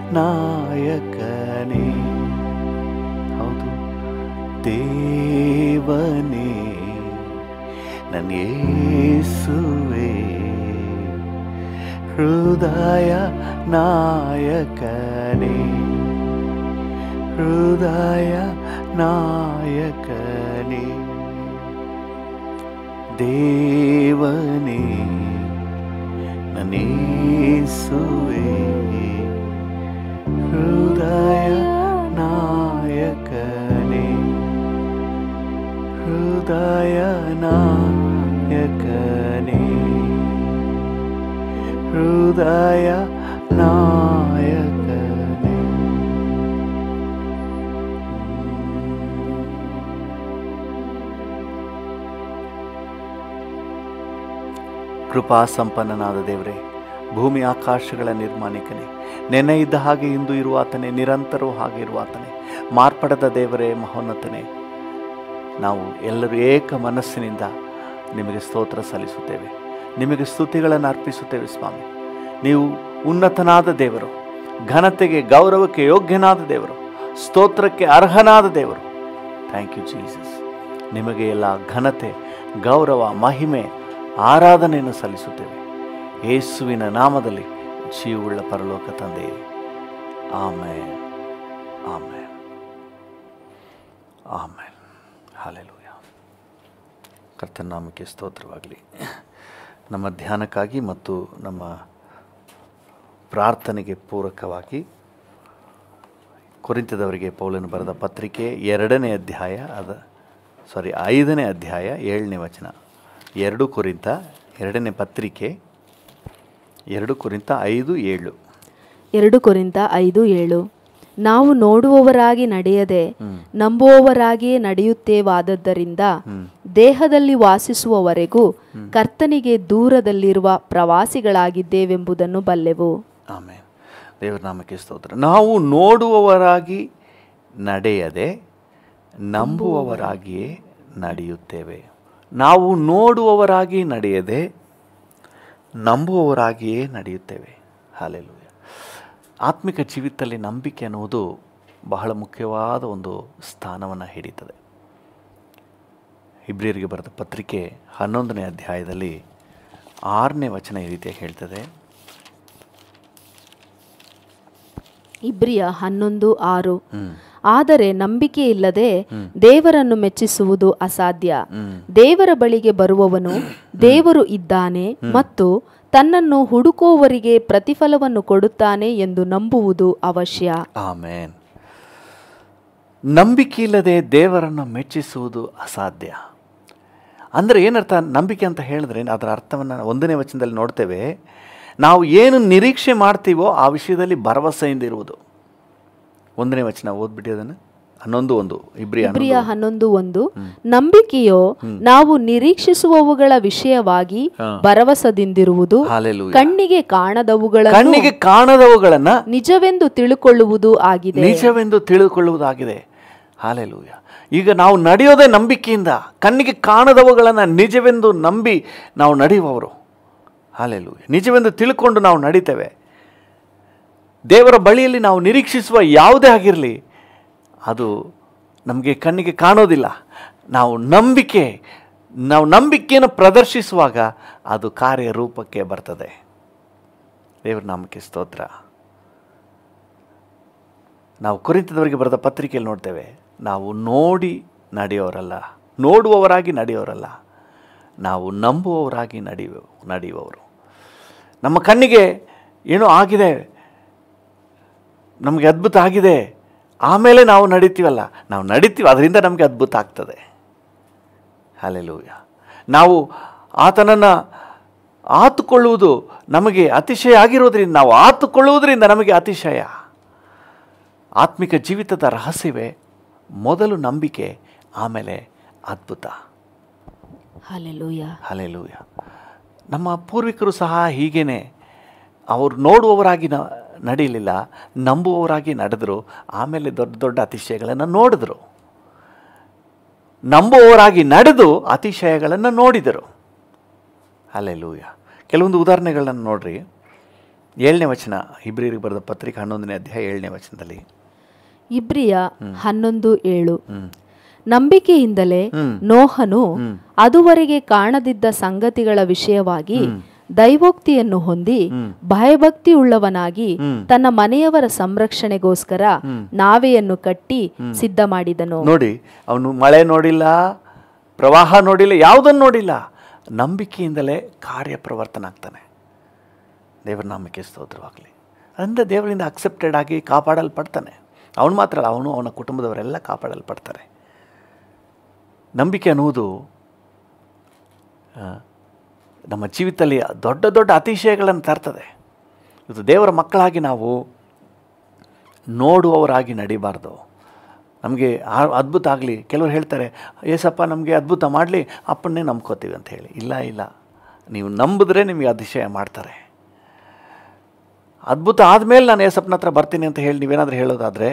ನಾಯಕನೇ ಹೌದು ದೇವನೇ ನನ್ನ ಯೇಸುವೆ ಹೃದಯ ನಾಯಕನೇ ಹೃದಯ ನಾಯಕನೇ ದೇವನೇ ನನೇಸುವೆ ಹೃದಯ ನಾಯಕನೇ ಹೃದಯ ನಾಯಕನೇ ಹೃದಯ ನಾಯಕನೇ ಕೃಪಾ ಸಂಪನ್ನನಾದ ದೇವರೇ ಭೂಮಿ ಆಕಾಶಗಳ ನಿರ್ಮಾಣಿಕನೇ ನೆನೆ ಇದ್ದ ಹಾಗೆ ಇಂದು ಇರುವಾತನೇ ನಿರಂತರವೂ ಹಾಗೆ ಇರುವಾತನೇ ಮಾರ್ಪಡದ ದೇವರೇ ಮಹೋನ್ನತನೇ ನಾವು ಎಲ್ಲರೂ ಏಕ ಮನಸ್ಸಿನಿಂದ ನಿಮಗೆ ಸ್ತೋತ್ರ ಸಲ್ಲಿಸುತ್ತೇವೆ ನಿಮಗೆ ಸ್ತುತಿಗಳನ್ನು ಅರ್ಪಿಸುತ್ತೇವೆ ಸ್ವಾಮಿ ನೀವು ಉನ್ನತನಾದ ದೇವರು ಘನತೆಗೆ ಗೌರವಕ್ಕೆ ಯೋಗ್ಯನಾದ ದೇವರು ಸ್ತೋತ್ರಕ್ಕೆ ಅರ್ಹನಾದ ದೇವರು ಥ್ಯಾಂಕ್ ಯು ಜೀಸಸ್ ನಿಮಗೆ ಎಲ್ಲ ಘನತೆ ಗೌರವ ಮಹಿಮೆ ಆರಾಧನೆಯನ್ನು ಸಲ್ಲಿಸುತ್ತೇವೆ ಯೇಸುವಿನ ನಾಮದಲ್ಲಿ ಜೀವವುಳ್ಳ ಪರಲೋಕ ತಂದೆ ಆಮೇಲೆ ಆಮೇಲೆ ಆಮೇಲೆ ಹಾಲೆಲೂಯ ಕರ್ತನ ನಾಮಕ್ಕೆ ಸ್ತೋತ್ರವಾಗಲಿ ನಮ್ಮ ಧ್ಯಾನಕ್ಕಾಗಿ ಮತ್ತು ನಮ್ಮ ಪ್ರಾರ್ಥನೆಗೆ ಪೂರಕವಾಗಿ ಕುರಿತದವರಿಗೆ ಪೌಲನು ಬರೆದ ಪತ್ರಿಕೆ ಎರಡನೇ ಅಧ್ಯಾಯ ಅದ ಸಾರಿ ಐದನೇ ಅಧ್ಯಾಯ ಏಳನೇ ವಚನ ಎರಡು ಕುರಿತ ಎರಡನೇ ಪತ್ರಿಕೆ ಎರಡು ಕುರಿತ ಐದು ಏಳು
ಎರಡು ಕೊರಿಂತ ಐದು ಏಳು ನಾವು ನೋಡುವವರಾಗಿ ನಡೆಯದೆ ನಂಬುವವರಾಗಿಯೇ ನಡೆಯುತ್ತೇವಾದದ್ದರಿಂದ ದೇಹದಲ್ಲಿ ವಾಸಿಸುವವರೆಗೂ ಕರ್ತನಿಗೆ ದೂರದಲ್ಲಿರುವ ಪ್ರವಾಸಿಗಳಾಗಿದ್ದೇವೆಂಬುದನ್ನು ಬಲ್ಲೆವು
ಆಮೇಲೆ ದೇವರ ನಾಮಕ್ಕೆ ಸ್ತೋತ್ರ ನಾವು ನೋಡುವವರಾಗಿ ನಡೆಯದೆ ನಂಬುವವರಾಗಿಯೇ ನಡೆಯುತ್ತೇವೆ ನಾವು ನೋಡುವವರಾಗಿ ನಡೆಯದೆ ನಂಬುವವರಾಗಿಯೇ ನಡೆಯುತ್ತೇವೆ ಹಾಲೆಲೂಯ ಆತ್ಮಿಕ ಜೀವಿತದಲ್ಲಿ ನಂಬಿಕೆ ಅನ್ನುವುದು ಬಹಳ ಮುಖ್ಯವಾದ ಒಂದು ಸ್ಥಾನವನ್ನು ಹಿಡಿತದೆ ಇಬ್ರಿಯರಿಗೆ ಬರೆದ ಪತ್ರಿಕೆ ಹನ್ನೊಂದನೇ ಅಧ್ಯಾಯದಲ್ಲಿ ಆರನೇ ವಚನ ಈ ರೀತಿಯಾಗಿ ಹೇಳ್ತದೆ
ಇಬ್ರಿಯ ಹನ್ನೊಂದು ಆರು
ಹ್ಮ್.
ಆದರೆ ನಂಬಿಕೆ ಇಲ್ಲದೆ ದೇವರನ್ನು ಮೆಚ್ಚಿಸುವುದು ಅಸಾಧ್ಯ ದೇವರ ಬಳಿಗೆ ಬರುವವನು ದೇವರು ಇದ್ದಾನೆ ಮತ್ತು ತನ್ನನ್ನು ಹುಡುಕುವವರಿಗೆ ಪ್ರತಿಫಲವನ್ನು ಕೊಡುತ್ತಾನೆ ಎಂದು ನಂಬುವುದು ಅವಶ್ಯ
ಆಮೇನ್ ನಂಬಿಕೆ ಇಲ್ಲದೆ ದೇವರನ್ನು ಮೆಚ್ಚಿಸುವುದು ಅಸಾಧ್ಯ ಅಂದರೆ ಏನರ್ಥ ನಂಬಿಕೆ ಅಂತ ಹೇಳಿದ್ರೆ ಅದರ ಅರ್ಥವನ್ನು ಒಂದನೇ ವಚನದಲ್ಲಿ ನೋಡ್ತೇವೆ ನಾವು ಏನು ನಿರೀಕ್ಷೆ ಮಾಡ್ತೀವೋ ಆ ವಿಷಯದಲ್ಲಿ ಭರವಸೆಯಿಂದ ಇರುವುದು ಒಂದನೇ ವಚನ ಓದ್ಬಿಟ್ಟು ಅದನ್ನು ಹನ್ನೊಂದು ಒಂದು ಇಬ್ರಿಯ
ಇಬ್ರಿಯ ಹನ್ನೊಂದು ಒಂದು ನಂಬಿಕೆಯೋ ನಾವು ನಿರೀಕ್ಷಿಸುವವುಗಳ ವಿಷಯವಾಗಿ ಭರವಸದಿಂದಿರುವುದು
ಹಾಲೆಲೂಯ
ಕಣ್ಣಿಗೆ ಕಾಣದವುಗಳ
ಕಣ್ಣಿಗೆ ಕಾಣದವುಗಳನ್ನ
ನಿಜವೆಂದು ತಿಳುಕೊಳ್ಳುವುದು ಆಗಿದೆ
ನಿಜವೆಂದು ತಿಳಿದುಕೊಳ್ಳುವುದಾಗಿದೆ ಹಾಲೆಲೂಯ ಈಗ ನಾವು ನಡೆಯೋದೇ ನಂಬಿಕೆಯಿಂದ ಕಣ್ಣಿಗೆ ಕಾಣದವುಗಳನ್ನು ನಿಜವೆಂದು ನಂಬಿ ನಾವು ನಡೆಯುವವರು ಹಾಲೆಲೂಯ ನಿಜವೆಂದು ತಿಳ್ಕೊಂಡು ನಾವು ನಡೀತೇವೆ ದೇವರ ಬಳಿಯಲ್ಲಿ ನಾವು ನಿರೀಕ್ಷಿಸುವ ಯಾವುದೇ ಆಗಿರಲಿ ಅದು ನಮಗೆ ಕಣ್ಣಿಗೆ ಕಾಣೋದಿಲ್ಲ ನಾವು ನಂಬಿಕೆ ನಾವು ನಂಬಿಕೆಯನ್ನು ಪ್ರದರ್ಶಿಸುವಾಗ ಅದು ಕಾರ್ಯರೂಪಕ್ಕೆ ಬರ್ತದೆ ದೇವರ ನಾಮಕ್ಕೆ ಸ್ತೋತ್ರ ನಾವು ಕುರಿತದವರಿಗೆ ಬರೆದ ಪತ್ರಿಕೆಯಲ್ಲಿ ನೋಡ್ತೇವೆ ನಾವು ನೋಡಿ ನಡೆಯೋರಲ್ಲ ನೋಡುವವರಾಗಿ ನಡೆಯೋರಲ್ಲ ನಾವು ನಂಬುವವರಾಗಿ ನಡೆಯುವ ನಡೆಯುವವರು ನಮ್ಮ ಕಣ್ಣಿಗೆ ಏನೋ ಆಗಿದೆ ನಮಗೆ ಅದ್ಭುತ ಆಗಿದೆ ಆಮೇಲೆ ನಾವು ನಡೀತೀವಲ್ಲ ನಾವು ನಡೀತೀವಿ ಅದರಿಂದ ನಮಗೆ ಅದ್ಭುತ ಆಗ್ತದೆ ಹಾಲೆಲೂಯ ನಾವು ಆತನನ್ನು ಆತುಕೊಳ್ಳುವುದು ನಮಗೆ ಅತಿಶಯ ಆಗಿರೋದ್ರಿಂದ ನಾವು ಆತುಕೊಳ್ಳುವುದರಿಂದ ನಮಗೆ ಅತಿಶಯ ಆತ್ಮಿಕ ಜೀವಿತದ ರಹಸ್ಯವೇ ಮೊದಲು ನಂಬಿಕೆ ಆಮೇಲೆ ಅದ್ಭುತ
ಹಾಲೆಲೂಯ
ಹಲೆಲೂಯ ನಮ್ಮ ಪೂರ್ವಿಕರು ಸಹ ಹೀಗೇನೆ ಅವರು ನೋಡುವವರಾಗಿ ನ ನಡೀಲಿಲ್ಲ ನಂಬುವವರಾಗಿ ನಡೆದರು ಆಮೇಲೆ ದೊಡ್ಡ ದೊಡ್ಡ ಅತಿಶಯಗಳನ್ನು ನೋಡಿದರು ನಂಬುವವರಾಗಿ ನಡೆದು ಅತಿಶಯಗಳನ್ನು ನೋಡಿದರು ಹಲೆಲೂಯ ಕೆಲವೊಂದು ಉದಾಹರಣೆಗಳನ್ನು ನೋಡ್ರಿ ಏಳನೇ ವಚನ ಇಬ್ರಿಗೆ ಬರೆದ ಪತ್ರಿಕೆ ಹನ್ನೊಂದನೇ ಅಧ್ಯಾಯ ಏಳನೇ ವಚನದಲ್ಲಿ
ಇಬ್ರಿಯ ಹನ್ನೊಂದು ಏಳು
ಹ್ಮ್.
ನಂಬಿಕೆಯಿಂದಲೇ
ಹ್ಮ್.
ನೋಹನು ಅದುವರೆಗೆ ಕಾಣದಿದ್ದ ಸಂಗತಿಗಳ ವಿಷಯವಾಗಿ ದೈವೋಕ್ತಿಯನ್ನು ಹೊಂದಿ ಭಯಭಕ್ತಿ ಉಳ್ಳವನಾಗಿ ತನ್ನ ಮನೆಯವರ ಸಂರಕ್ಷಣೆಗೋಸ್ಕರ ನಾವೆಯನ್ನು ಕಟ್ಟಿ ಸಿದ್ಧ ಮಾಡಿದನು
ನೋಡಿ ಅವನು ಮಳೆ ನೋಡಿಲ್ಲ ಪ್ರವಾಹ ನೋಡಿಲ್ಲ ಯಾವುದನ್ನು ನೋಡಿಲ್ಲ ನಂಬಿಕೆಯಿಂದಲೇ ಕಾರ್ಯಪ್ರವರ್ತನ ಆಗ್ತಾನೆ ದೇವರ ನಾಮಕ್ಕೆ ಸ್ತೋತ್ರವಾಗಲಿ ಅಂದರೆ ದೇವರಿಂದ ಅಕ್ಸೆಪ್ಟೆಡ್ ಆಗಿ ಕಾಪಾಡಲ್ಪಡ್ತಾನೆ ಅವನು ಮಾತ್ರ ಅಲ್ಲ ಅವನು ಅವನ ಕುಟುಂಬದವರೆಲ್ಲ ಕಾಪಾಡಲ್ಪಡ್ತಾರೆ ನಂಬಿಕೆ ಅನ್ನುವುದು ಆ, ನಮ್ಮ ಜೀವಿತದಲ್ಲಿ ದೊಡ್ಡ ದೊಡ್ಡ ಅತಿಶಯಗಳನ್ನು ತರ್ತದೆ ಇದು ದೇವರ ಮಕ್ಕಳಾಗಿ ನಾವು ನೋಡುವವರಾಗಿ ನಡಿಬಾರ್ದು ನಮಗೆ ಆ- ಅದ್ಭುತ ಆಗಲಿ ಕೆಲವರು ಹೇಳ್ತಾರೆ ಏಸಪ್ಪ ನಮಗೆ ಅದ್ಭುತ ಮಾಡಲಿ ಅಪ್ಪನ್ನೇ ನಂಬ್ಕೋತೀವಿ ಅಂತ ಹೇಳಿ ಇಲ್ಲ ಇಲ್ಲ ನೀವು ನಂಬಿದ್ರೆ ನಿಮಗೆ ಅತಿಶಯ ಮಾಡ್ತಾರೆ ಅದ್ಭುತ ಆದಮೇಲೆ ನಾನು ಏಸಪ್ಪನ ಹತ್ರ ಬರ್ತೀನಿ ಅಂತ ಹೇಳಿ ನೀವೇನಾದರೂ ಹೇಳೋದಾದರೆ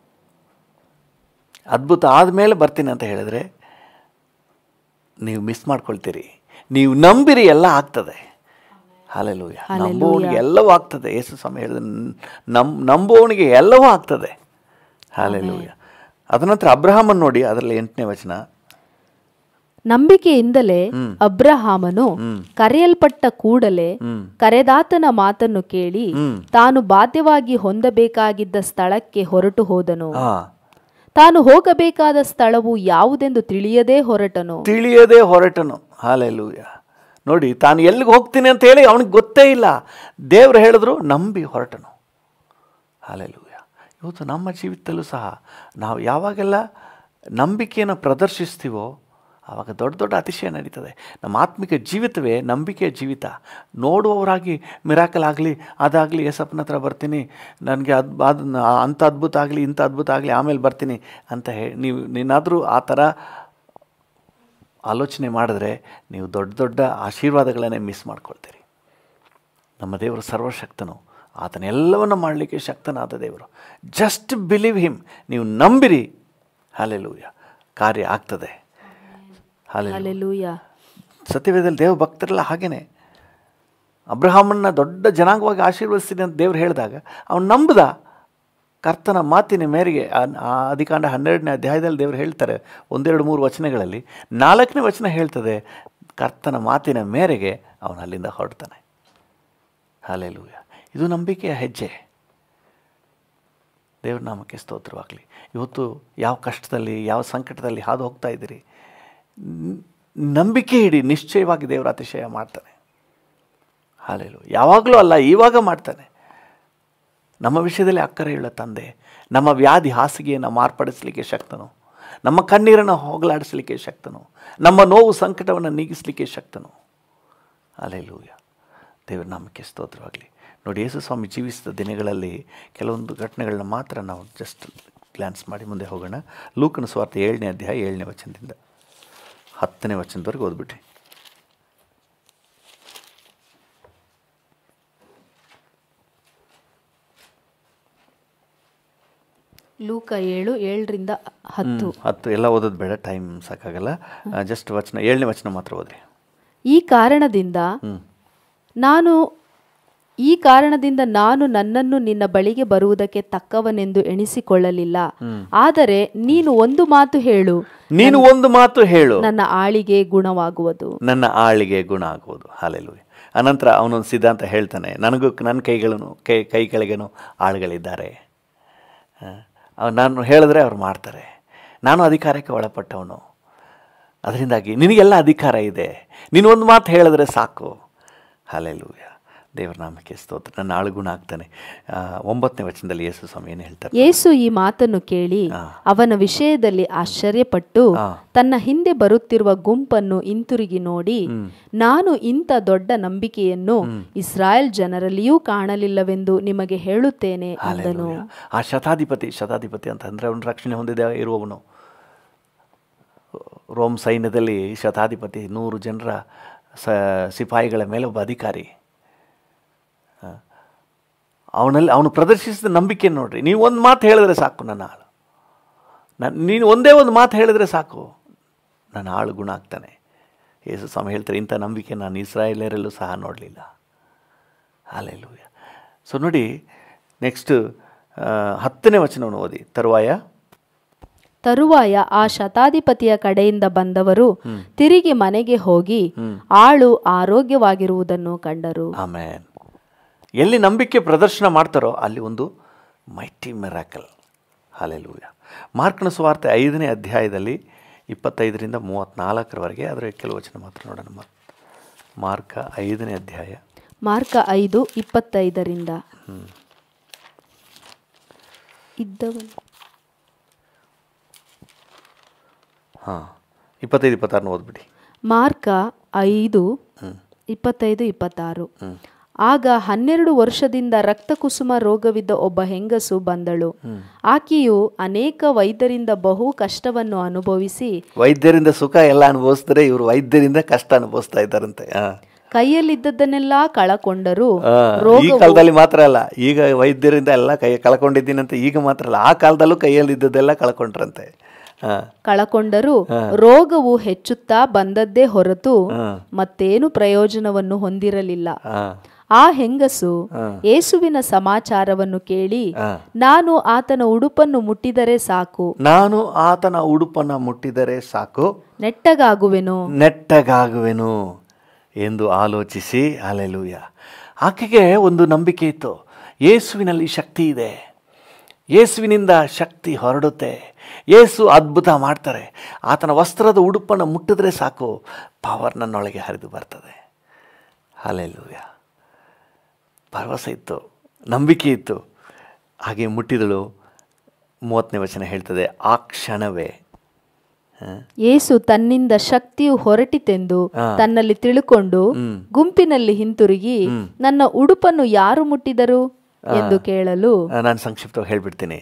ಅದ್ಭುತ ಆದಮೇಲೆ ಬರ್ತೀನಿ ಅಂತ ಹೇಳಿದ್ರೆ ನೀವು ಮಿಸ್ ಮಾಡ್ಕೊಳ್ತೀರಿ ನೀವು ನಂಬಿರಿ ಎಲ್ಲ ಆಗ್ತದೆ ಹಾಲೆಲೂಯ ನಂಬುವವನಿಗೆ ಎಲ್ಲವೂ ಆಗ್ತದೆ ಯೇಸು ಸ್ವಾಮಿ ಹೇಳಿದ ನಮ್ ನಂಬುವವನಿಗೆ ಎಲ್ಲವೂ ಆಗ್ತದೆ ಹಾಲೆಲೂಯ ಅದನಂತರ ಅಬ್ರಹಾಮನ್ ನೋಡಿ ಅದರಲ್ಲಿ ಎಂಟನೇ ವಚನ
ನಂಬಿಕೆಯಿಂದಲೇ ಅಬ್ರಹಾಮನು ಕರೆಯಲ್ಪಟ್ಟ ಕೂಡಲೇ ಕರೆದಾತನ ಮಾತನ್ನು ಕೇಳಿ ತಾನು ಬಾಧ್ಯವಾಗಿ ಹೊಂದಬೇಕಾಗಿದ್ದ ಸ್ಥಳಕ್ಕೆ ಹೊರಟು ಹೋದನು
ಹಾ
ತಾನು ಹೋಗಬೇಕಾದ ಸ್ಥಳವು ಯಾವುದೆಂದು ತಿಳಿಯದೇ ಹೊರಟನು
ತಿಳಿಯದೆ ಹೊರಟನು ಹಾಲೆಲೂಯ ನೋಡಿ ತಾನು ಎಲ್ಲಿಗೆ ಹೋಗ್ತೀನಿ ಅಂತ ಹೇಳಿ ಅವನಿಗೆ ಗೊತ್ತೇ ಇಲ್ಲ ದೇವರು ಹೇಳಿದ್ರು ನಂಬಿ ಹೊರಟನು ಹಾಲೆಲೂಯ ಇವತ್ತು ನಮ್ಮ ಜೀವಿತದಲ್ಲೂ ಸಹ ನಾವು ಯಾವಾಗೆಲ್ಲ ನಂಬಿಕೆಯನ್ನು ಪ್ರದರ್ಶಿಸ್ತೀವೋ ಆವಾಗ ದೊಡ್ಡ ದೊಡ್ಡ ಅತಿಶಯ ನಡೀತದೆ ನಮ್ಮ ಆತ್ಮಿಕ ಜೀವಿತವೇ ನಂಬಿಕೆಯ ಜೀವಿತ ನೋಡುವವರಾಗಿ ಮಿರಾಕಲ್ ಆಗಲಿ ಅದಾಗಲಿ ಯೇಸಪ್ಪನ ಹತ್ರ ಬರ್ತೀನಿ ನನಗೆ ಅದ್ ಅದನ್ನ ಅಂಥ ಅದ್ಭುತ ಆಗಲಿ ಇಂಥ ಅದ್ಭುತ ಆಗಲಿ ಆಮೇಲೆ ಬರ್ತೀನಿ ಅಂತ ಹೇಳಿ ನೀವು ನೀನಾದರೂ ಆ ಥರ ಆಲೋಚನೆ ಮಾಡಿದ್ರೆ ನೀವು ದೊಡ್ಡ ದೊಡ್ಡ ಆಶೀರ್ವಾದಗಳನ್ನೇ ಮಿಸ್ ಮಾಡ್ಕೊಳ್ತೀರಿ ನಮ್ಮ ದೇವರು ಸರ್ವಶಕ್ತನು ಆತನೆಲ್ಲವನ್ನು ಮಾಡಲಿಕ್ಕೆ ಶಕ್ತನಾದ ದೇವರು ಜಸ್ಟ್ ಬಿಲೀವ್ ಹಿಮ್ ನೀವು ನಂಬಿರಿ ಹಾಲೆಲೂಯ ಕಾರ್ಯ ಆಗ್ತದೆ ಹಾಲೆ
ಅಲ್ಲೆಲೂಯ
ಸತ್ಯವೇದಲ್ಲಿ ದೇವ ಭಕ್ತರೆಲ್ಲ ಹಾಗೇನೆ ಅಬ್ರಹಾಮನ್ನ ದೊಡ್ಡ ಜನಾಂಗವಾಗಿ ಆಶೀರ್ವದಿಸ್ತೀನಿ ಅಂತ ದೇವ್ರು ಹೇಳಿದಾಗ ಅವನು ನಂಬದ ಕರ್ತನ ಮಾತಿನ ಮೇರೆಗೆ ಆ- ಆ ಅಧಿಕಾಂಡ ಹನ್ನೆರಡನೇ ಅಧ್ಯಾಯದಲ್ಲಿ ದೇವರು ಹೇಳ್ತಾರೆ ಒಂದೆರಡು ಮೂರು ವಚನಗಳಲ್ಲಿ ನಾಲ್ಕನೇ ವಚನ ಹೇಳ್ತದೆ ಕರ್ತನ ಮಾತಿನ ಮೇರೆಗೆ ಅವನು ಅಲ್ಲಿಂದ ಹೊರಡ್ತಾನೆ ಹಾಲೆಲೂಯ ಇದು ನಂಬಿಕೆಯ ಹೆಜ್ಜೆ ದೇವ್ರ ನಾಮಕ್ಕೆ ಸ್ತೋತ್ರವಾಗಲಿ ಇವತ್ತು ಯಾವ ಕಷ್ಟದಲ್ಲಿ ಯಾವ ಸಂಕಟದಲ್ಲಿ ಹಾದು ಹೋಗ್ತಾ ಇದ್ದೀರಿ ನ್- ನಂಬಿಕೆ ಇಡಿ ನಿಶ್ಚಯವಾಗಿ ದೇವರ ಅತಿಶಯ ಮಾಡ್ತಾನೆ ಹಾಲೆಲು ಯಾವಾಗಲೂ ಅಲ್ಲ ಇವಾಗ ಮಾಡ್ತಾನೆ ನಮ್ಮ ವಿಷಯದಲ್ಲಿ ಅಕ್ಕರೆಯುಳ್ಳ ತಂದೆ ನಮ್ಮ ವ್ಯಾಧಿ ಹಾಸಿಗೆಯನ್ನು ಮಾರ್ಪಡಿಸಲಿಕ್ಕೆ ಶಕ್ತನು ನಮ್ಮ ಕಣ್ಣೀರನ್ನು ಹೋಗಲಾಡಿಸಲಿಕ್ಕೆ ಶಕ್ತನು ನಮ್ಮ ನೋವು ಸಂಕಟವನ್ನು ನೀಗಿಸಲಿಕ್ಕೆ ಶಕ್ತನು ಅಲೆಲೂಯ ದೇವರ ನಾಮಕ್ಕೆ ಸ್ತೋತ್ರವಾಗಲಿ ನೋಡಿ ಯೇಸು ಸ್ವಾಮಿ ಜೀವಿಸಿದ ದಿನಗಳಲ್ಲಿ ಕೆಲವೊಂದು ಘಟನೆಗಳನ್ನ ಮಾತ್ರ ನಾವು ಜಸ್ಟ್ ಗ್ಲಾನ್ಸ್ ಮಾಡಿ ಮುಂದೆ ಹೋಗೋಣ ಲೂಕನ ಸ್ವಾರ್ಥ ಏಳನೇ ಅಧ್ಯಾಯ ಏಳನೇ ವಚನದಿಂದ ಹತ್ತನೇ ವಚನದವರೆಗೆ ಓದ್ಬಿಟ್ರಿ
ಲೂಕ ಏಳು ಏಳರಿಂದ ಹತ್ತು
ಹತ್ತು ಎಲ್ಲ ಓದೋದು ಬೇಡ ಟೈಮ್ ಸಾಕಾಗಲ್ಲ ಜಸ್ಟ್ ವಚನ ಏಳನೇ ವಚನ ಮಾತ್ರ ಓದ್ರಿ
ಈ ಕಾರಣದಿಂದ ನಾನು ಈ ಕಾರಣದಿಂದ ನಾನು ನನ್ನನ್ನು ನಿನ್ನ ಬಳಿಗೆ ಬರುವುದಕ್ಕೆ ತಕ್ಕವನೆಂದು ಎಣಿಸಿಕೊಳ್ಳಲಿಲ್ಲ ಆದರೆ ನೀನು ಒಂದು ಮಾತು ಹೇಳು
ನೀನು ಒಂದು ಮಾತು ಹೇಳು
ನನ್ನ ಆಳಿಗೆ ಗುಣವಾಗುವುದು
ನನ್ನ ಆಳಿಗೆ ಗುಣ ಆಗುವುದು ಹಾಲೆಲು ಅನಂತರ ಅವನೊಂದು ಸಿದ್ಧಾಂತ ಹೇಳ್ತಾನೆ ನನಗೂ ನನ್ನ ಕೈಗಳನ್ನು ಕೈ ಕೈ ಕೆಳಗೇನು ಆಳುಗಳಿದ್ದಾರೆ ಆ, ಅವ್ ನಾನು ಹೇಳಿದ್ರೆ ಅವ್ರು ಮಾಡ್ತಾರೆ ನಾನು ಅಧಿಕಾರಕ್ಕೆ ಒಳಪಟ್ಟವನು ಅದರಿಂದಾಗಿ ನಿನಗೆಲ್ಲ ಅಧಿಕಾರ ಇದೆ ನೀನು ಒಂದು ಮಾತು ಹೇಳಿದ್ರೆ ಸಾಕು ಹಾಲೆಲೂಯ ದೇವರ ನಾಮಕ್ಕೆ ಸ್ತೋತ್ರ ನನ್ನ ಆಳುಗುಣ ಆಗ್ತಾನೆ ಆ, ಒಂಬತ್ತನೇ ವಚನದಲ್ಲಿ ಯೇಸು ಸ್ವಾಮಿ ಏನು ಹೇಳ್ತಾರೆ
ಯೇಸು ಈ ಮಾತನ್ನು ಕೇಳಿ ಅವನ ವಿಷಯದಲ್ಲಿ ಆಶ್ಚರ್ಯಪಟ್ಟು ತನ್ನ ಹಿಂದೆ ಬರುತ್ತಿರುವ ಗುಂಪನ್ನು ಹಿಂತಿರುಗಿ ನೋಡಿ ನಾನು ಇಂಥ ದೊಡ್ಡ ನಂಬಿಕೆಯನ್ನು ಇಸ್ರಾಯೇಲ್ ಜನರಲ್ಲಿಯೂ ಕಾಣಲಿಲ್ಲವೆಂದು ನಿಮಗೆ ಹೇಳುತ್ತೇನೆ ಅಂದನು
ಆ ಶತಾಧಿಪತಿ ಶತಾಧಿಪತಿ ಅಂತ ಅಂದರೆ ಅವನು ರಕ್ಷಣೆ ಹೊಂದಿದ ಇರುವವನು ರೋಮ್ ಸೈನ್ಯದಲ್ಲಿ ಶತಾಧಿಪತಿ ನೂರು ಜನರ ಸ ಸಿಪಾಯಿಗಳ ಮೇಲೆ ಒಬ್ಬ ಅಧಿಕಾರಿ ಆ, ಅವನಲ್ಲಿ ಅವನು ಪ್ರದರ್ಶಿಸಿದ ನಂಬಿಕೆ ನೋಡ್ರಿ ನೀವು ಒಂದು ಮಾತು ಹೇಳಿದ್ರೆ ಸಾಕು ನನ್ನ ಆಳು ನಾನು ನೀನು ಒಂದೇ ಒಂದು ಮಾತು ಹೇಳಿದ್ರೆ ಸಾಕು ನನ್ನ ಆಳು ಗುಣ ಆಗ್ತಾನೆ ಯೇಸು ಸ್ವಾಮಿ ಹೇಳ್ತಾರೆ ಇಂಥ ನಂಬಿಕೆ ನಾನು ಇಸ್ರಾಯೇಲರಲ್ಲೂ ಸಹ ನೋಡಲಿಲ್ಲ ಹಾಲೆಲೂಯ ಸೊ ನೋಡಿ ನೆಕ್ಸ್ಟ್ ಹತ್ತನೇ ವಚನವನ್ನು ಓದಿ ತರುವಾಯ
ತರುವಾಯ ಆ ಶತಾಧಿಪತಿಯ ಕಡೆಯಿಂದ ಬಂದವರು ತಿರುಗಿ ಮನೆಗೆ ಹೋಗಿ ಆಳು ಆರೋಗ್ಯವಾಗಿರುವುದನ್ನು ಕಂಡರು
ಆಮೇನ್ ಎಲ್ಲಿ ನಂಬಿಕೆ ಪ್ರದರ್ಶನ ಮಾಡ್ತಾರೋ ಅಲ್ಲಿ ಒಂದು ಮೈಟಿ ಮೆರಾಕಲ್ ಹಾಲೆಲೂಯ ಮಾರ್ಕನ ಸುವಾರ್ತೆ ಐದನೇ ಅಧ್ಯಾಯದಲ್ಲಿ ಇಪ್ಪತ್ತೈದರಿಂದ ಮೂವತ್ತ್ನಾಲ್ಕರವರೆಗೆ ಅದರ ಕೆಲವು ವಚನ ಮಾತ್ರ ನೋಡೋಣ ಮ- ಮಾರ್ಕ ಐದನೇ ಅಧ್ಯಾಯ
ಮಾರ್ಕ ಐದು ಇಪ್ಪತ್ತೈದರಿಂದ ಇದ್ದವನು
ಹಾಂ ಇಪ್ಪತ್ತೈದು ಇಪ್ಪತ್ತಾರನ ಓದ್ಬಿಡಿ
ಮಾರ್ಕ ಐದು ಇಪ್ಪತ್ತೈದು ಇಪ್ಪತ್ತಾರು ಆಗ ಹನ್ನೆರಡು ವರ್ಷದಿಂದ ರಕ್ತಕುಸುಮ ರೋಗವಿದ್ದ ಒಬ್ಬ ಹೆಂಗಸು ಬಂದಳು ಆಕೆಯು ಅನೇಕ ವೈದ್ಯರಿಂದ ಬಹು ಕಷ್ಟವನ್ನು ಅನುಭವಿಸಿ
ವೈದ್ಯರಿಂದ ಸುಖ ಎಲ್ಲ ಅನುಭವಿಸಿದ್ರೆ ಇವರು ವೈದ್ಯರಿಂದ ಕಷ್ಟ ಅನುಭವಿಸ್ತಾ ಇದ್ದಾರಂತೆ ಹಾಂ
ಕೈಯಲ್ಲಿದ್ದದ್ದನ್ನೆಲ್ಲ ಕಳಕೊಂಡರು
ಈ ಕಾಲದಲ್ಲಿ ಮಾತ್ರ ಅಲ್ಲ ಈಗ ವೈದ್ಯರಿಂದ ಎಲ್ಲ ಕೈ ಕಳ್ಕೊಂಡಿದ್ದೀನಂತ ಈಗ ಮಾತ್ರ ಅಲ್ಲ ಆ ಕಾಲದಲ್ಲೂ ಕೈಯಲ್ಲಿ ಇದ್ದದ್ದೆಲ್ಲ ಕಳ್ಕೊಂಡ್ರಂತೆ ಹಾಂ
ಕಳಕೊಂಡರು ರೋಗವು ಹೆಚ್ಚುತ್ತಾ ಬಂದದ್ದೇ ಹೊರತು ಮತ್ತೇನು ಪ್ರಯೋಜನವನ್ನು ಹೊಂದಿರಲಿಲ್ಲ
ಹಾಂ
ಆ ಹೆಂಗಸು ಯೇಸುವಿನ ಸಮಾಚಾರವನ್ನು ಕೇಳಿ ನಾನು ಆತನ ಉಡುಪನ್ನು ಮುಟ್ಟಿದರೆ ಸಾಕು
ನಾನು ಆತನ ಉಡುಪನ್ನು ಮುಟ್ಟಿದರೆ ಸಾಕು
ನೆಟ್ಟಗಾಗುವೆನು
ನೆಟ್ಟಗಾಗುವೆನು ಎಂದು ಆಲೋಚಿಸಿ ಅಲೆಲೂಯ ಆಕೆಗೆ ಒಂದು ನಂಬಿಕೆ ಇತ್ತು ಯೇಸುವಿನಲ್ಲಿ ಶಕ್ತಿ ಇದೆ ಯೇಸುವಿನಿಂದ ಶಕ್ತಿ ಹೊರಡುತ್ತೆ ಯೇಸು ಅದ್ಭುತ ಮಾಡ್ತಾರೆ ಆತನ ವಸ್ತ್ರದ ಉಡುಪನ್ನು ಮುಟ್ಟಿದ್ರೆ ಸಾಕು ಪವರ್ ನನ್ನೊಳಗೆ ಹರಿದು ಬರ್ತದೆ ಅಲೆಲೂಯ ಭರವಸೆ ಇತ್ತು ನಂಬಿಕೆ ಇತ್ತು ಹಾಗೆ ಮುಟ್ಟಿದಳು ಮೂವತ್ತನೇ ವಚನ ಹೇಳ್ತದೆ ಆ ಕ್ಷಣವೇ ಹ?
ಯೇಸು ತನ್ನಿಂದ ಶಕ್ತಿಯು ಹೊರಟಿತೆಂದು ತನ್ನಲ್ಲಿ ತಿಳುಕೊಂಡು ಗುಂಪಿನಲ್ಲಿ ಹಿಂತಿರುಗಿ ನನ್ನ ಉಡುಪನ್ನು ಯಾರು ಮುಟ್ಟಿದರು ಎಂದು ಕೇಳಲು
ನಾನು ಸಂಕ್ಷಿಪ್ತವಾಗಿ ಹೇಳ್ಬಿಡ್ತೀನಿ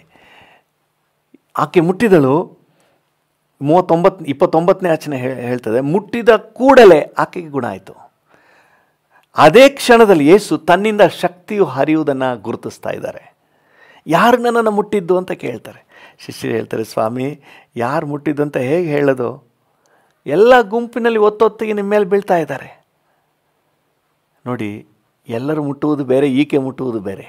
ಆಕೆ ಮುಟ್ಟಿದಳು ಮೂವತ್ತೊಂಬತ್ತು ಇಪ್ಪತ್ತೊಂಬತ್ತನೇ ವಚನ ಹೇ- ಹೇಳ್ತದೆ ಮುಟ್ಟಿದ ಕೂಡಲೇ ಆಕೆಗೆ ಗುಣ ಆಯಿತು ಅದೇ ಕ್ಷಣದಲ್ಲಿ ಯೇಸು ತನ್ನಿಂದ ಶಕ್ತಿಯು ಹರಿಯುವುದನ್ನು ಗುರುತಿಸ್ತಾ ಇದ್ದಾರೆ ಯಾರು ನನ್ನನ್ನು ಮುಟ್ಟಿದ್ದು ಅಂತ ಕೇಳ್ತಾರೆ ಶಿಷ್ಯರು ಹೇಳ್ತಾರೆ ಸ್ವಾಮಿ ಯಾರು ಮುಟ್ಟಿದ್ದು ಅಂತ ಹೇಗೆ ಹೇಳೋದು ಎಲ್ಲ ಗುಂಪಿನಲ್ಲಿ ಒತ್ತೊತ್ತಿಗೆ ನಿಮ್ಮ ಮೇಲೆ ಬೀಳ್ತಾ ಇದ್ದಾರೆ ನೋಡಿ ಎಲ್ಲರೂ ಮುಟ್ಟುವುದು ಬೇರೆ ಈಕೆ ಮುಟ್ಟುವುದು ಬೇರೆ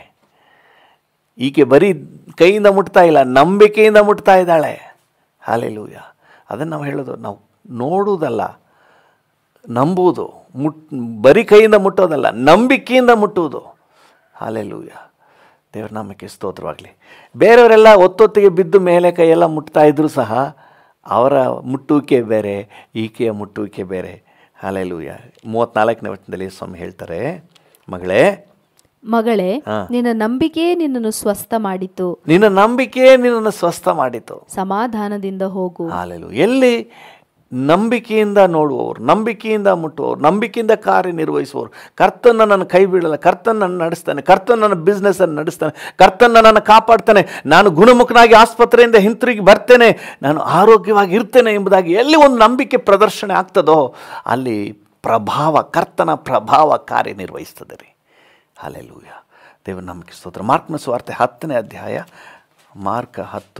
ಈಕೆ ಬರೀ ಕೈಯಿಂದ ಮುಟ್ತಾ ಇಲ್ಲ ನಂಬಿಕೆಯಿಂದ ಮುಟ್ತಾ ಇದ್ದಾಳೆ ಹಾಲೆಲೂಯ ಅದನ್ನು ನಾವು ಹೇಳೋದು ನಾವು ನೋಡುವುದಲ್ಲ ನಂಬುವುದು ಮುಟ್ ಬರೀ ಕೈಯಿಂದ ಮುಟ್ಟೋದಲ್ಲ ನಂಬಿಕೆಯಿಂದ ಮುಟ್ಟುವುದು ಹಾಲೆಲೂಯ ದೇವರ ನಾಮಕ್ಕೆ ಸ್ತೋತ್ರವಾಗಲಿ ಬೇರೆಯವರೆಲ್ಲ ಒತ್ತೊತ್ತಿಗೆ ಬಿದ್ದು ಮೇಲೆ ಕೈಯೆಲ್ಲ ಮುಟ್ತಾ ಇದ್ದರೂ ಸಹ ಅವರ ಮುಟ್ಟುವಿಕೆ ಬೇರೆ ಈಕೆಯ ಮುಟ್ಟುವಿಕೆ ಬೇರೆ ಹಾಲೆಲೂಯ ಮೂವತ್ತ್ನಾಲ್ಕನೇ ವಚನದಲ್ಲಿ ಸ್ವಾಮಿ ಹೇಳ್ತಾರೆ ಮಗಳೇ
ಮಗಳೇ ನಿನ್ನ ನಂಬಿಕೆಯೇ ನಿನ್ನನ್ನು ಸ್ವಸ್ಥ ಮಾಡಿತು
ನಿನ್ನ ನಂಬಿಕೆ ನಿನ್ನನ್ನು ಸ್ವಸ್ಥ ಮಾಡಿತು
ಸಮಾಧಾನದಿಂದ ಹೋಗು
ಹಾಲೆಲು ಎಲ್ಲಿ ನಂಬಿಕೆಯಿಂದ ನೋಡುವವರು ನಂಬಿಕೆಯಿಂದ ಮುಟ್ಟುವವರು ನಂಬಿಕೆಯಿಂದ ಕಾರ್ಯನಿರ್ವಹಿಸುವವರು ಕರ್ತನ ನನ್ನ ಕೈ ಬಿಡಲ್ಲ ಕರ್ತನ ನನ್ನ ನಡೆಸ್ತಾನೆ ಕರ್ತನ ನನ್ನ ಬಿಸ್ನೆಸ್ಸನ್ನು ನಡೆಸ್ತಾನೆ ಕರ್ತನ ನನ್ನ ಕಾಪಾಡ್ತಾನೆ ನಾನು ಗುಣಮುಖನಾಗಿ ಆಸ್ಪತ್ರೆಯಿಂದ ಹಿಂತಿರುಗಿ ಬರ್ತೇನೆ ನಾನು ಆರೋಗ್ಯವಾಗಿ ಇರ್ತೇನೆ ಎಂಬುದಾಗಿ ಎಲ್ಲಿ ಒಂದು ನಂಬಿಕೆ ಪ್ರದರ್ಶನ ಆಗ್ತದೋ ಅಲ್ಲಿ ಪ್ರಭಾವ ಕರ್ತನ ಪ್ರಭಾವ ಕಾರ್ಯನಿರ್ವಹಿಸ್ತದೆ ರೀ ಹಾಲೆಲೂಯ ದೇವರ ನಂಬಿಕೆ ಸ್ತೋತ್ರ ಮಾರ್ಕ್ನ ಸ್ವಾರ್ತೆ ಹತ್ತನೇ ಅಧ್ಯಾಯ ಮಾರ್ಕ ಹತ್ತು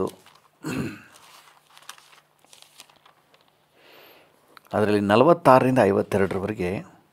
ಅದರಲ್ಲಿ ನಲವತ್ತಾರರಿಂದ ಐವತ್ತೆರಡರವರೆಗೆ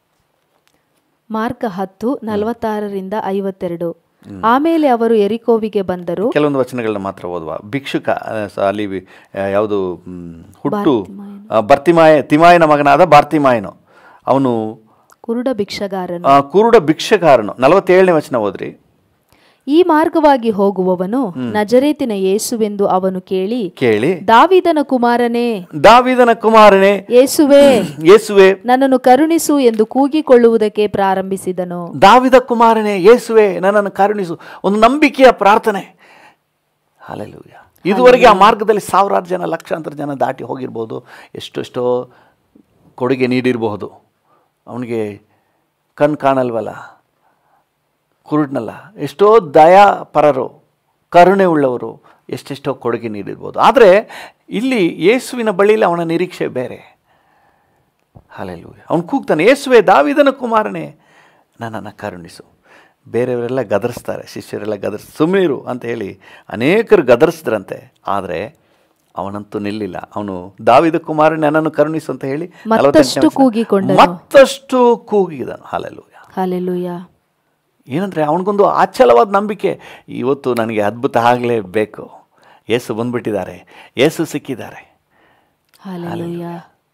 ಮಾರ್ಗ ಹತ್ತು ನಲವತ್ತಾರರಿಂದ ಐವತ್ತೆರಡು ಆಮೇಲೆ ಅವರು ಎರಿಕೋವಿಗೆ ಬಂದರು
ಕೆಲವೊಂದು ವಚನಗಳನ್ನ ಮಾತ್ರ ಓದುವ ಭಿಕ್ಷುಕ ಆ, ಸ- ಅಲ್ಲಿ ವಿ- ಆ, ಯಾವುದು ಮ್, ಹುಟ್ಟು ಆ, ಬರ್ತಿಮಾಯ ತಿಮಾಯನ ಮಗನಾದ ಬಾರ್ತಿಮಾಯನು ಅವನು
ಕುರುಡ ಭಿಕ್ಷಗಾರನು
ಆ, ಕುರುಡ ಭಿಕ್ಷಕಾರನು ನಲವತ್ತೇಳನೇ ವಚನ ಓದ್ರಿ
ಈ ಮಾರ್ಗವಾಗಿ ಹೋಗುವವನು ನಜರೇತಿನ ಯೇಸುವೆಂದು ಅವನು ಕೇಳಿ
ಕೇಳಿ
ದಾವಿದನ ಕುಮಾರನೇ
ದಾವಿದನ ಕುಮಾರನೇ
ಯೇಸುವೆ
ಯೇಸುವೆ
ನನ್ನನ್ನು ಕರುಣಿಸು ಎಂದು ಕೂಗಿಕೊಳ್ಳುವುದಕ್ಕೆ ಪ್ರಾರಂಭಿಸಿದನು
ದಾವಿದ ಕುಮಾರನೇ ಯೇಸುವೆ ನನ್ನನ್ನು ಕರುಣಿಸು ಒಂದು ನಂಬಿಕೆಯ ಪ್ರಾರ್ಥನೆ ಹಾಲೆಲೂಯ ಇದುವರೆಗೆ ಆ ಮಾರ್ಗದಲ್ಲಿ ಸಾವಿರಾರು ಜನ ಲಕ್ಷಾಂತರ ಜನ ದಾಟಿ ಹೋಗಿರ್ಬೋದು ಎಷ್ಟೆಷ್ಟೋ ಕೊಡುಗೆ ನೀಡಿರಬಹುದು ಅವನಿಗೆ ಕಣ್ ಕಾಣಲ್ವಲ್ಲ ಕುರುಡ್ನಲ್ಲ ಎಷ್ಟೋ ದಯಾಪರರು ಕರುಣೆ ಉಳ್ಳವರು ಎಷ್ಟೆಷ್ಟೋ ಕೊಡುಗೆ ನೀಡಿರ್ಬೋದು ಆದರೆ ಇಲ್ಲಿ ಯೇಸುವಿನ ಬಳಿಯಲ್ಲಿ ಅವನ ನಿರೀಕ್ಷೆ ಬೇರೆ ಹಾಲೆಲು ಅವನು ಕೂಗ್ತಾನೆ ಯೇಸುವೆ ದಾವಿದನ ಕುಮಾರನೇ ನನ್ನನ್ನು ಕರುಣಿಸು ಬೇರೆಯವರೆಲ್ಲ ಗದರಿಸ್ತಾರೆ ಶಿಷ್ಯರೆಲ್ಲ ಗದರ್ಸ್ ಸುಮ್ಮನಿರು ಅಂತ ಹೇಳಿ ಅನೇಕರು ಗದರಿಸಿದ್ರಂತೆ ಆದರೆ ಅವನಂತೂ ನಿಲ್ಲಿಲ್ಲ ಅವನು ದಾವಿದ ಕುಮಾರನೇ ನನ್ನನ್ನು ಕರುಣಿಸು ಅಂತ ಹೇಳಿ
ಮತ್ತಷ್ಟು
48ನೇ ವಚನ.
ಕೂಗಿಕೊಂಡನು.
ಮತ್ತಷ್ಟು ಕೂಗಿದನು ಹಾಲೆಲು
ಹಾಲೆಲೂಯ
ಏನಂದರೆ ಅವನಿಗೊಂದು ಆಚಲವಾದ ನಂಬಿಕೆ ಇವತ್ತು ನನಗೆ ಅದ್ಭುತ ಆಗಲೇಬೇಕು ಏಸು ಬಂದ್ಬಿಟ್ಟಿದ್ದಾರೆ ಏಸು ಸಿಕ್ಕಿದ್ದಾರೆ
ಹಾಲೆಲೂಯ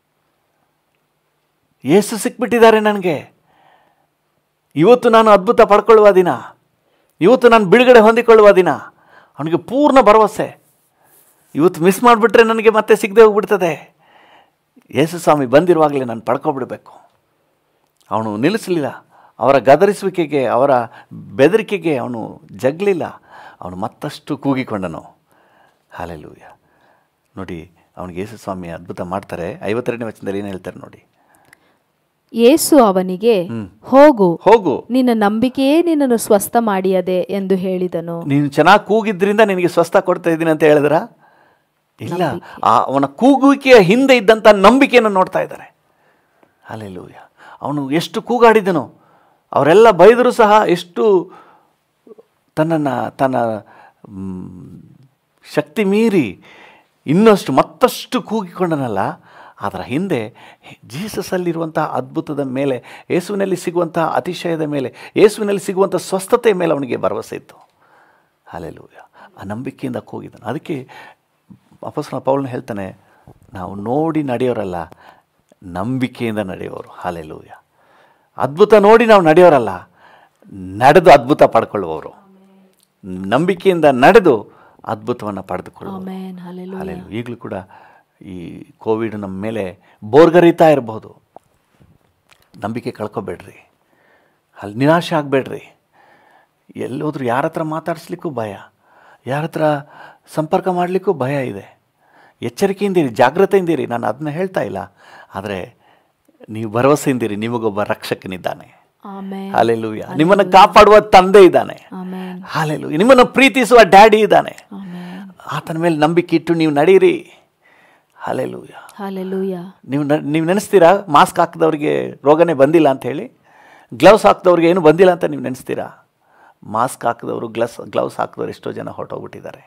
ಏಸು ಸಿಕ್ಬಿಟ್ಟಿದ್ದಾರೆ ನನಗೆ ಇವತ್ತು ನಾನು ಅದ್ಭುತ ಪಡ್ಕೊಳ್ಳುವ ದಿನ ಇವತ್ತು ನಾನು ಬಿಡುಗಡೆ ಹೊಂದಿಕೊಳ್ಳುವ ದಿನ ಅವನಿಗೆ ಪೂರ್ಣ ಭರವಸೆ ಇವತ್ತು ಮಿಸ್ ಮಾಡಿಬಿಟ್ರೆ ನನಗೆ ಮತ್ತೆ ಸಿಗದೆ ಹೋಗ್ಬಿಡ್ತದೆ ಯೇಸು ಸ್ವಾಮಿ ಬಂದಿರುವಾಗಲೇ ನಾನು ಪಡ್ಕೊಬಿಡ್ಬೇಕು ಅವನು ನಿಲ್ಲಿಸಲಿಲ್ಲ ಅವರ ಗದರಿಸುವಿಕೆಗೆ ಅವರ ಬೆದರಿಕೆಗೆ ಅವನು ಜಗ್ಲಿಲ್ಲ ಅವನು ಮತ್ತಷ್ಟು ಕೂಗಿಕೊಂಡನು ಹಾಲೆಲೂಯ ನೋಡಿ ಅವನಿಗೆ ಯೇಸು ಸ್ವಾಮಿ ಅದ್ಭುತ ಮಾಡ್ತಾರೆ ಐವತ್ತೆರಡನೇ ವಚನದಲ್ಲಿ ಏನು ಹೇಳ್ತಾರೆ ನೋಡಿ
ಯೇಸು ಅವನಿಗೆ ಹೋಗು
ಹೋಗು
ನಿನ್ನ ನಂಬಿಕೆಯೇ ನಿನ್ನನ್ನು ಸ್ವಸ್ಥ ಮಾಡಿಯದೆ ಎಂದು ಹೇಳಿದನು
ನೀನು ಚೆನ್ನಾಗಿ ಕೂಗಿದ್ರಿಂದ ನಿನಗೆ ಸ್ವಸ್ಥ ಕೊಡ್ತಾ ಇದ್ದೀನಿ ಅಂತ ಹೇಳಿದ್ರ ಇಲ್ಲ ಆ ಅವನ ಕೂಗುವಿಕೆಯ ಹಿಂದೆ ಇದ್ದಂಥ ನಂಬಿಕೆಯನ್ನು ನೋಡ್ತಾ ಇದ್ದಾರೆ ಅಲ್ಲೆಲ್ಲೂಯ ಅವನು ಎಷ್ಟು ಕೂಗಾಡಿದನು ಅವರೆಲ್ಲ ಬೈದರೂ ಸಹ ಎಷ್ಟು ತನ್ನನ್ನು ತನ್ನ ಮ್, ಶಕ್ತಿ ಮೀರಿ ಇನ್ನಷ್ಟು ಮತ್ತಷ್ಟು ಕೂಗಿಕೊಂಡನಲ್ಲ ಅದರ ಹಿಂದೆ ಜೀಸಸಲ್ಲಿರುವಂಥ ಅದ್ಭುತದ ಮೇಲೆ ಯೇಸುವಿನಲ್ಲಿ ಸಿಗುವಂಥ ಅತಿಶಯದ ಮೇಲೆ ಯೇಸುವಿನಲ್ಲಿ ಸಿಗುವಂಥ ಸ್ವಸ್ಥತೆಯ ಮೇಲೆ ಅವನಿಗೆ ಭರವಸೆ ಇತ್ತು ಹಾಲೆಲೂಯ ಆ ನಂಬಿಕೆಯಿಂದ ಕೂಗಿದನು ಅದಕ್ಕೆ ಅಪಸ್ನ ಪೌಲ್ನ ಹೇಳ್ತಾನೆ ನಾವು ನೋಡಿ ನಡೆಯೋರಲ್ಲ ನಂಬಿಕೆಯಿಂದ ನಡೆಯೋರು ಹಾಲೆಲೂಯ ಅದ್ಭುತ ನೋಡಿ ನಾವು ನಡೆಯೋರಲ್ಲ ನಡೆದು ಅದ್ಭುತ ಪಡ್ಕೊಳ್ಳುವವರು ನಂಬಿಕೆಯಿಂದ ನಡೆದು ಅದ್ಭುತವನ್ನು ಪಡೆದುಕೊಳ್ಳುವರು
ಆಮೇನ್ ಹಾಲೆಲೂಯ
ಅಲ್ಲೆಲ್ಲೂ ಈಗಲೂ ಕೂಡ ಈ ಕೋವಿಡ್ ನಮ್ಮ ಮೇಲೆ ಬೋರ್ಗರೀತಾ ಇರ್ಬೋದು ನಂಬಿಕೆ ಕಳ್ಕೊಬೇಡ್ರಿ ಅಲ್ಲಿ ನಿರಾಶೆ ಆಗಬೇಡ್ರಿ ಎಲ್ಲೋದ್ರೂ ಯಾರ ಹತ್ರ ಮಾತಾಡಿಸ್ಲಿಕ್ಕೂ ಭಯ ಯಾರ ಹತ್ರ ಸಂಪರ್ಕ ಮಾಡಲಿಕ್ಕೂ ಭಯ ಇದೆ ಎಚ್ಚರಿಕೆಯಿಂದಿರಿ ಜಾಗ್ರತೆಯಿಂದಿರಿ ನಾನು ಅದನ್ನ ಹೇಳ್ತಾ ಇಲ್ಲ ಆದರೆ ನೀವು ಭರವಸೆಯಿಂದಿರಿ ನಿಮಗೊಬ್ಬ ರಕ್ಷಕನಿದ್ದಾನೆ
ಆಮೇನ್
ಹಾಲೆಲೂಯ ನಿಮ್ಮನ್ನು ಕಾಪಾಡುವ ತಂದೆ ಇದ್ದಾನೆ
ಆಮೇನ್
ಹಾಲೆಲೂಯ ನಿಮ್ಮನ್ನು ಪ್ರೀತಿಸುವ ಡ್ಯಾಡಿ ಇದ್ದಾನೆ
ಆಮೇನ್
ಆತನ ಮೇಲೆ ನಂಬಿಕೆ ಇಟ್ಟು ನೀವು ನಡೀರಿ ಹಾಲೆಲೂಯ
ಹಾಲೆಲೂಯ
ನೀವು ನ ನೀವು ನೆನೆಸ್ತೀರಾ ಮಾಸ್ಕ್ ಹಾಕಿದವ್ರಿಗೆ ರೋಗನೇ ಬಂದಿಲ್ಲ ಅಂತ ಹೇಳಿ ಗ್ಲೌಸ್ ಹಾಕಿದವ್ರಿಗೆ ಏನು ಬಂದಿಲ್ಲ ಅಂತ ನೀವು ನೆನೆಸ್ತೀರಾ ಮಾಸ್ಕ್ ಹಾಕಿದವರು ಗ್ಲಸ್ ಗ್ಲೌಸ್ ಹಾಕಿದವರು ಎಷ್ಟೋ ಜನ ಹೊರಟೋಗ್ಬಿಟ್ಟಿದ್ದಾರೆ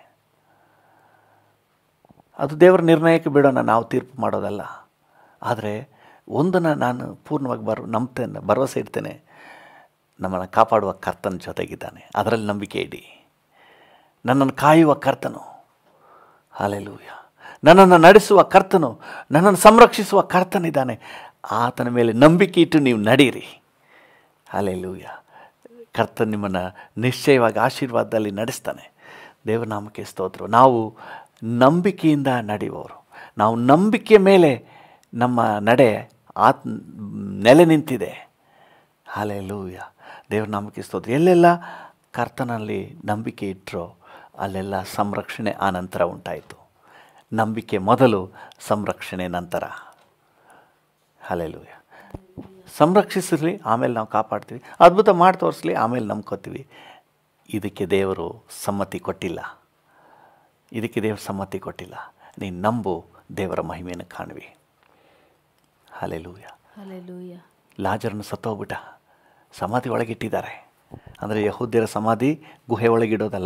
ಅದು ದೇವರ ನಿರ್ಣಯಕ್ಕೆ ಬಿಡೋಣ ನಾವು ತೀರ್ಪು ಮಾಡೋದಲ್ಲ ಆದರೆ ಒಂದನ್ನು ನಾನು ಪೂರ್ಣವಾಗಿ ಬರ್ ನಂಬ್ತೇನೆ ಭರವಸೆ ಇಡ್ತೇನೆ ನಮ್ಮನ್ನು ಕಾಪಾಡುವ ಕರ್ತನ ಜೊತೆಗಿದ್ದಾನೆ ಅದರಲ್ಲಿ ನಂಬಿಕೆ ಇಡಿ ನನ್ನನ್ನು ಕಾಯುವ ಕರ್ತನು ಹಾಲೆಲೂಯ ನನ್ನನ್ನು ನಡೆಸುವ ಕರ್ತನು ನನ್ನನ್ನು ಸಂರಕ್ಷಿಸುವ ಕರ್ತನಿದ್ದಾನೆ ಆತನ ಮೇಲೆ ನಂಬಿಕೆ ಇಟ್ಟು ನೀವು ನಡೀರಿ ಹಾಲೆಲೂಯ ಕರ್ತನ್ ನಿಮ್ಮನ್ನು ನಿಶ್ಚಯವಾಗಿ ಆಶೀರ್ವಾದದಲ್ಲಿ ನಡೆಸ್ತಾನೆ ದೇವನಾಮಕ್ಕೆ ಸ್ತೋತ್ರ ನಾವು ನಂಬಿಕೆಯಿಂದ ನಡೆಯುವವರು ನಾವು ನಂಬಿಕೆ ಮೇಲೆ ನಮ್ಮ ನಡೆ ಆತ್ ನೆಲೆ ನಿಂತಿದೆ ಹಾಲೆಲೂಯ ದೇವ್ರ ನಾಮಕ್ಕೆ ಸ್ತೋತ್ರ ಎಲ್ಲೆಲ್ಲ ಕರ್ತನಲ್ಲಿ ನಂಬಿಕೆ ಇಟ್ಟರೋ ಅಲ್ಲೆಲ್ಲ ಸಂರಕ್ಷಣೆ ಆ ನಂತರ ಉಂಟಾಯಿತು ನಂಬಿಕೆ ಮೊದಲು ಸಂರಕ್ಷಣೆ ನಂತರ ಹಲೆಲೂಯ ಸಂರಕ್ಷಿಸಲಿ ಆಮೇಲೆ ನಾವು ಕಾಪಾಡ್ತೀವಿ ಅದ್ಭುತ ಮಾಡಿ ತೋರಿಸ್ಲಿ ಆಮೇಲೆ ನಂಬ್ಕೋತೀವಿ ಇದಕ್ಕೆ ದೇವರು ಸಮ್ಮತಿ ಕೊಟ್ಟಿಲ್ಲ ಇದಕ್ಕೆ ದೇವರು ಸಮ್ಮತಿ ಕೊಟ್ಟಿಲ್ಲ ನೀನು ನಂಬು ದೇವರ ಮಹಿಮೆಯನ್ನು ಕಾಣುವಿ ಹಲೆಲೂಯ
ಹಲ್ಲೆಲೂಯ
ಲಾಜರನ್ನು ಸತ್ತೋಗ್ಬಿಟ್ಟ ಸಮಾಧಿ ಒಳಗಿಟ್ಟಿದ್ದಾರೆ ಅಂದರೆ ಯಹೂದ್ಯರ ಸಮಾಧಿ ಗುಹೆ ಒಳಗಿಡೋದಲ್ಲ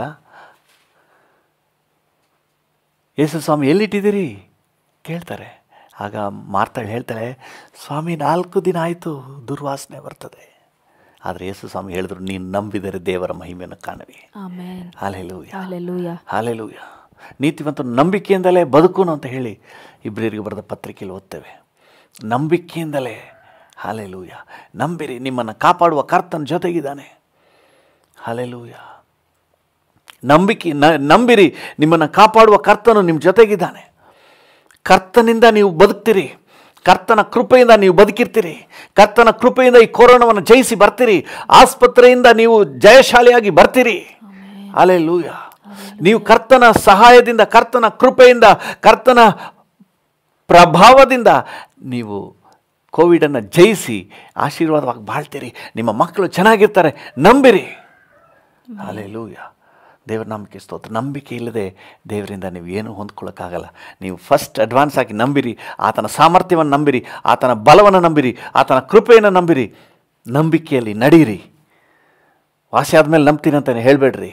ಯೇಸು ಸ್ವಾಮಿ ಎಲ್ಲಿಟ್ಟಿದ್ದೀರಿ ಕೇಳ್ತಾರೆ ಆಗ ಮಾರ್ತಾಳೆ ಹೇಳ್ತಾಳೆ ಸ್ವಾಮಿ ನಾಲ್ಕು ದಿನ ಆಯಿತು ದುರ್ವಾಸನೆ ಬರ್ತದೆ ಆದರೆ ಯೇಸು ಸ್ವಾಮಿ ಹೇಳಿದ್ರು ನೀನು ನಂಬಿದರೆ ದೇವರ ಮಹಿಮೆಯನ್ನು ಕಾಣುವಿ
ಆಮೇನ್
ಹಾಲೆಲೂಯ
ಹಲ್ಲೆಲೂಯ
ಹಾಲೆಲೂಯ ನೀತಿವಂತ ನಂಬಿಕೆಯಿಂದಲೇ ಬದುಕುನು ಅಂತ ಹೇಳಿ ಇಬ್ಬರಿಗೆ ಬರೆದ ಪತ್ರಿಕೆಯಲ್ಲಿ ಓದ್ತೇವೆ ನಂಬಿಕೆಯಿಂದಲೇ ಹಾಲೆಲೂಯ ನಂಬಿರಿ ನಿಮ್ಮನ್ನು ಕಾಪಾಡುವ ಕರ್ತನ ಜೊತೆಗಿದ್ದಾನೆ ಹಾಲೆಲೂಯ ನಂಬಿಕೆ ನ- ನಂಬಿರಿ ನಿಮ್ಮನ್ನು ಕಾಪಾಡುವ ಕರ್ತನು ನಿಮ್ಮ ಜೊತೆಗಿದ್ದಾನೆ ಕರ್ತನಿಂದ ನೀವು ಬದುಕ್ತೀರಿ ಕರ್ತನ ಕೃಪೆಯಿಂದ ನೀವು ಬದುಕಿರ್ತೀರಿ ಕರ್ತನ ಕೃಪೆಯಿಂದ ಈ ಕೊರೋನಾವನ್ನು ಜಯಿಸಿ ಬರ್ತೀರಿ ಆಸ್ಪತ್ರೆಯಿಂದ ನೀವು ಜಯಶಾಲಿಯಾಗಿ ಬರ್ತೀರಿ ಅಲೆಲೂಯ ನೀವು ಕರ್ತನ ಸಹಾಯದಿಂದ ಕರ್ತನ ಕೃಪೆಯಿಂದ ಕರ್ತನ ಪ್ರಭಾವದಿಂದ ನೀವು ಕೋವಿಡನ್ನು ಜಯಿಸಿ ಆಶೀರ್ವಾದವಾಗಿ ಬಾಳ್ತೀರಿ ನಿಮ್ಮ ಮಕ್ಕಳು ಚೆನ್ನಾಗಿರ್ತಾರೆ ನಂಬಿರಿ ಅಲೆಲೂಯ ದೇವರ ನಂಬಿಕೆ ಸ್ತೋತ್ರ ನಂಬಿಕೆ ಇಲ್ಲದೆ ದೇವರಿಂದ ನೀವು ಏನೂ ಹೊಂದ್ಕೊಳ್ಳೋಕ್ಕಾಗಲ್ಲ ನೀವು ಫಸ್ಟ್ ಅಡ್ವಾನ್ಸ್ ಆಗಿ ನಂಬಿರಿ ಆತನ ಸಾಮರ್ಥ್ಯವನ್ನು ನಂಬಿರಿ ಆತನ ಬಲವನ್ನು ನಂಬಿರಿ ಆತನ ಕೃಪೆಯನ್ನು ನಂಬಿರಿ ನಂಬಿಕೆಯಲ್ಲಿ ನಡೀರಿ ವಾಸಿ ಆದಮೇಲೆ ನಂಬ್ತೀನಿ ಅಂತಾನೆ ಹೇಳಬೇಡ್ರಿ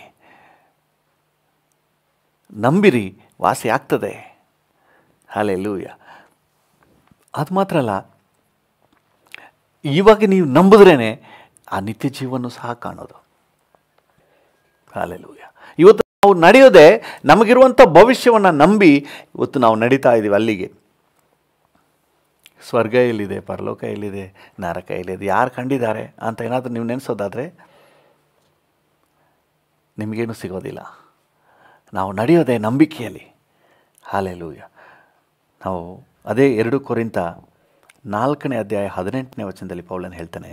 ನಂಬಿರಿ ವಾಸಿ ಆಗ್ತದೆ ಹಾಲೆಲೂಯ ಅದು ಮಾತ್ರ ಅಲ್ಲ ಇವಾಗ ನೀವು ನಂಬಿದ್ರೇ ಆ ನಿತ್ಯ ಜೀವನ ಸಹ ಕಾಣೋದು ಹಾಲೆಲೂಯ ಇವತ್ತು ನಾವು ನಡೆಯೋದೇ ನಮಗಿರುವಂಥ ಭವಿಷ್ಯವನ್ನು ನಂಬಿ ಇವತ್ತು ನಾವು ನಡೀತಾ ಇದ್ದೀವಿ ಅಲ್ಲಿಗೆ ಸ್ವರ್ಗ ಎಲ್ಲಿದೆ ಪರಲೋಕ ಎಲ್ಲಿದೆ ನರಕ ಎಲ್ಲಿದೆ ಯಾರು ಕಂಡಿದ್ದಾರೆ ಅಂತ ಏನಾದರೂ ನೀವು ನೆನೆಸೋದಾದರೆ ನಿಮಗೇನು ಸಿಗೋದಿಲ್ಲ ನಾವು ನಡೆಯೋದೇ ನಂಬಿಕೆಯಲ್ಲಿ ಹಾಲೆಲೂಯ ನಾವು ಅದೇ ಎರಡು ಕೊರಿಂತ ನಾಲ್ಕನೇ ಅಧ್ಯಾಯ ಹದಿನೆಂಟನೇ ವಚನದಲ್ಲಿ ಪೌಲನ್ ಹೇಳ್ತಾನೆ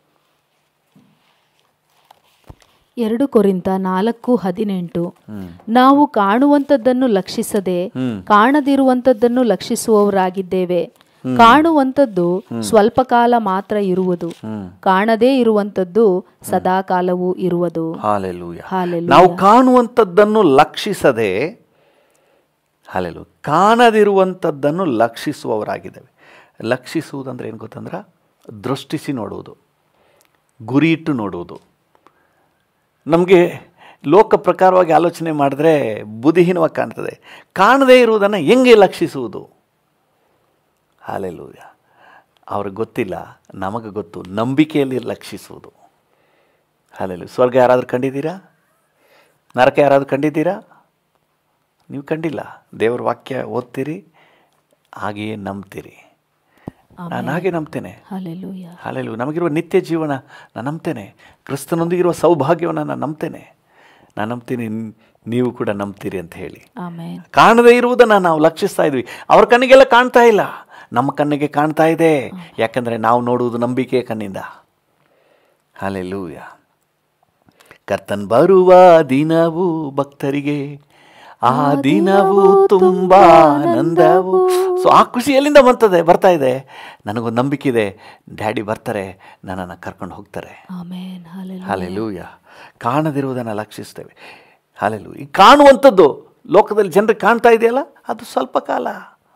ಎರಡು ಕೊರಿಂತ ನಾಲ್ಕು ಹದಿನೆಂಟು ನಾವು ಕಾಣುವಂಥದ್ದನ್ನು ಲಕ್ಷಿಸದೆ ಕಾಣದಿರುವಂಥದ್ದನ್ನು ಲಕ್ಷಿಸುವವರಾಗಿದ್ದೇವೆ ಕಾಣುವಂಥದ್ದು ಸ್ವಲ್ಪ ಕಾಲ ಮಾತ್ರ ಇರುವುದು ಕಾಣದೇ ಇರುವಂಥದ್ದು ಸದಾಕಾಲವೂ ಇರುವುದು
ಹಾಲೆಲೂಯ
ಹಾಲೆಲೂಯ.
ನಾವು ಕಾಣುವಂಥದ್ದನ್ನು ಲಕ್ಷಿಸದೆ ಹಾಲೆಲು ಕಾಣದಿರುವಂಥದ್ದನ್ನು ಲಕ್ಷಿಸುವವರಾಗಿದ್ದೇವೆ ಲಕ್ಷಿಸುವುದಂದ್ರೆ ಏನು ಗೊತ್ತಂದ್ರೆ ದೃಷ್ಟಿಸಿ ನೋಡುವುದು ಗುರಿ ಇಟ್ಟು ನೋಡುವುದು ನಮಗೆ ಲೋಕ ಪ್ರಕಾರವಾಗಿ ಆಲೋಚನೆ ಮಾಡಿದ್ರೆ ಬುದ್ಧಿಹೀನವಾಗಿ ಕಾಣ್ತದೆ ಕಾಣದೇ ಇರುವುದನ್ನು ಹೆಂಗೆ ಲಕ್ಷಿಸುವುದು ಹಾಲೆಲೂಯ ಅವ್ರಿಗೆ ಗೊತ್ತಿಲ್ಲ ನಮಗೆ ಗೊತ್ತು ನಂಬಿಕೆಯಲ್ಲಿ ಲಕ್ಷಿಸುವುದು ಹಾಲೆಲು ಸ್ವರ್ಗ ಯಾರಾದರೂ ಕಂಡಿದ್ದೀರಾ ನರಕ ಯಾರಾದರೂ ಕಂಡಿದ್ದೀರಾ ನೀವು ಕಂಡಿಲ್ಲ ದೇವ್ರ ವಾಕ್ಯ ಓದ್ತೀರಿ ಹಾಗೆಯೇ ನಂಬ್ತೀರಿ ನಾನು ಹಾಗೆ ನಂಬ್ತೇನೆ
ಹಾಲೆಲೂಯ
ಹಾಲೆಲು ನಮಗಿರುವ ನಿತ್ಯ ಜೀವನ ನಾನು ನಂಬ್ತೇನೆ ಕ್ರಿಸ್ತನೊಂದಿಗಿರುವ ಸೌಭಾಗ್ಯವನ್ನು ನಾನು ನಂಬ್ತೇನೆ ನಾನು ನಂಬ್ತೀನಿ ನೀವು ಕೂಡ ನಂಬ್ತೀರಿ ಅಂತ ಹೇಳಿ
ಆಮೇನ್
ಕಾಣದೇ ಇರುವುದನ್ನು ನಾವು ಲಕ್ಷಿಸ್ತಾ ಇದ್ವಿ ಅವ್ರ ಕಣ್ಣಿಗೆಲ್ಲ ಕಾಣ್ತಾ ಇಲ್ಲ ನಮ್ಮ ಕಣ್ಣಿಗೆ ಕಾಣ್ತಾ ಇದೆ ಯಾಕಂದರೆ ನಾವು ನೋಡುವುದು ನಂಬಿಕೆಯ ಕಣ್ಣಿಂದ ಹಾಲೆಲೂಯ ಕರ್ತನ್ ಬರುವ ದಿನವು ಭಕ್ತರಿಗೆ ಆ ದಿನವು ತುಂಬ ಆನಂದವು ಸೊ ಆ ಖುಷಿ ಎಲ್ಲಿಂದ ಬರ್ತದೆ ಬರ್ತಾ ಇದೆ ನನಗೊಂದು ನಂಬಿಕೆ ಇದೆ ಡ್ಯಾಡಿ ಬರ್ತಾರೆ ನನ್ನನ್ನು ಕರ್ಕೊಂಡು ಹೋಗ್ತಾರೆ
ಆಮೇನ್ ಹಾಲೆಲೂಯ
ಹಾಲೆಲೂಯ ಕಾಣದಿರುವುದನ್ನು ಲಕ್ಷಿಸ್ತೇವೆ ಹಾಲೆಲು ಈ ಕಾಣುವಂಥದ್ದು ಲೋಕದಲ್ಲಿ ಜನರಿಗೆ ಕಾಣ್ತಾ ಇದೆಯಲ್ಲ ಅದು ಸ್ವಲ್ಪ ಕಾಲ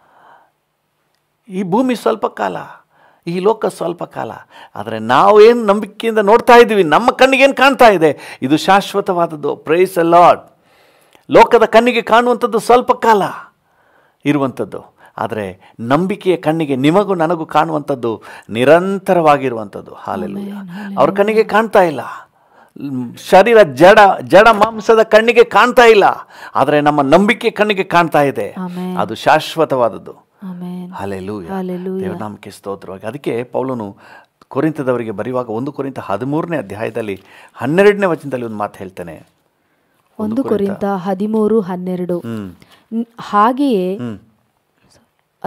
ಈ ಭೂಮಿ ಸ್ವಲ್ಪ ಕಾಲ ಈ ಲೋಕ ಸ್ವಲ್ಪ ಕಾಲ ಆದರೆ ನಾವೇನು ನಂಬಿಕೆಯಿಂದ ನೋಡ್ತಾ ಇದ್ದೀವಿ ನಮ್ಮ ಕಣ್ಣಿಗೇನು ಕಾಣ್ತಾ ಇದೆ ಇದು ಶಾಶ್ವತವಾದದ್ದು ಪ್ರೈಸ್ ಅ ಲಾಡ್ ಲೋಕದ ಕಣ್ಣಿಗೆ ಕಾಣುವಂಥದ್ದು ಸ್ವಲ್ಪ ಕಾಲ ಇರುವಂಥದ್ದು ಆದರೆ ನಂಬಿಕೆಯ ಕಣ್ಣಿಗೆ ನಿಮಗೂ ನನಗೂ ಕಾಣುವಂಥದ್ದು ನಿರಂತರವಾಗಿರುವಂಥದ್ದು ಹಾಲೆಲೂಯ ಅವ್ರ ಕಣ್ಣಿಗೆ ಕಾಣ್ತಾ ಇಲ್ಲ ಮ್, ಶರೀರ ಜಡ ಜಡ ಮಾಂಸದ ಕಣ್ಣಿಗೆ ಕಾಣ್ತಾ ಇಲ್ಲ ಆದರೆ ನಮ್ಮ ನಂಬಿಕೆ ಕಣ್ಣಿಗೆ ಕಾಣ್ತಾ ಇದೆ
ಆಮೇನ್
ಅದು ಶಾಶ್ವತವಾದದ್ದು
ಆಮೇನ್
ಹಾಲೆಲೂಯ
ಹಾಲೆಲೂಯ
ದೇವರ ನಾಮಕ್ಕೆ ಸ್ತೋತ್ರವಾಗಿ ಅದಕ್ಕೆ ಪೌಲನು ಕೊರಿಂತದವರಿಗೆ ಬರೆಯುವಾಗ ಒಂದು ಕೊರಿಂತ ಹದಿಮೂರನೇ ಅಧ್ಯಾಯದಲ್ಲಿ ಹನ್ನೆರಡನೇ ವಚನದಲ್ಲಿ ಒಂದು ಮಾತು ಹೇಳ್ತಾನೆ
ಒಂದು ಕೊರಿಂತ ಹದಿಮೂರು ಹನ್ನೆರಡು
ಹ್ಮ್
ನ್- ಹಾಗೆಯೇ
ಹ್ಮ್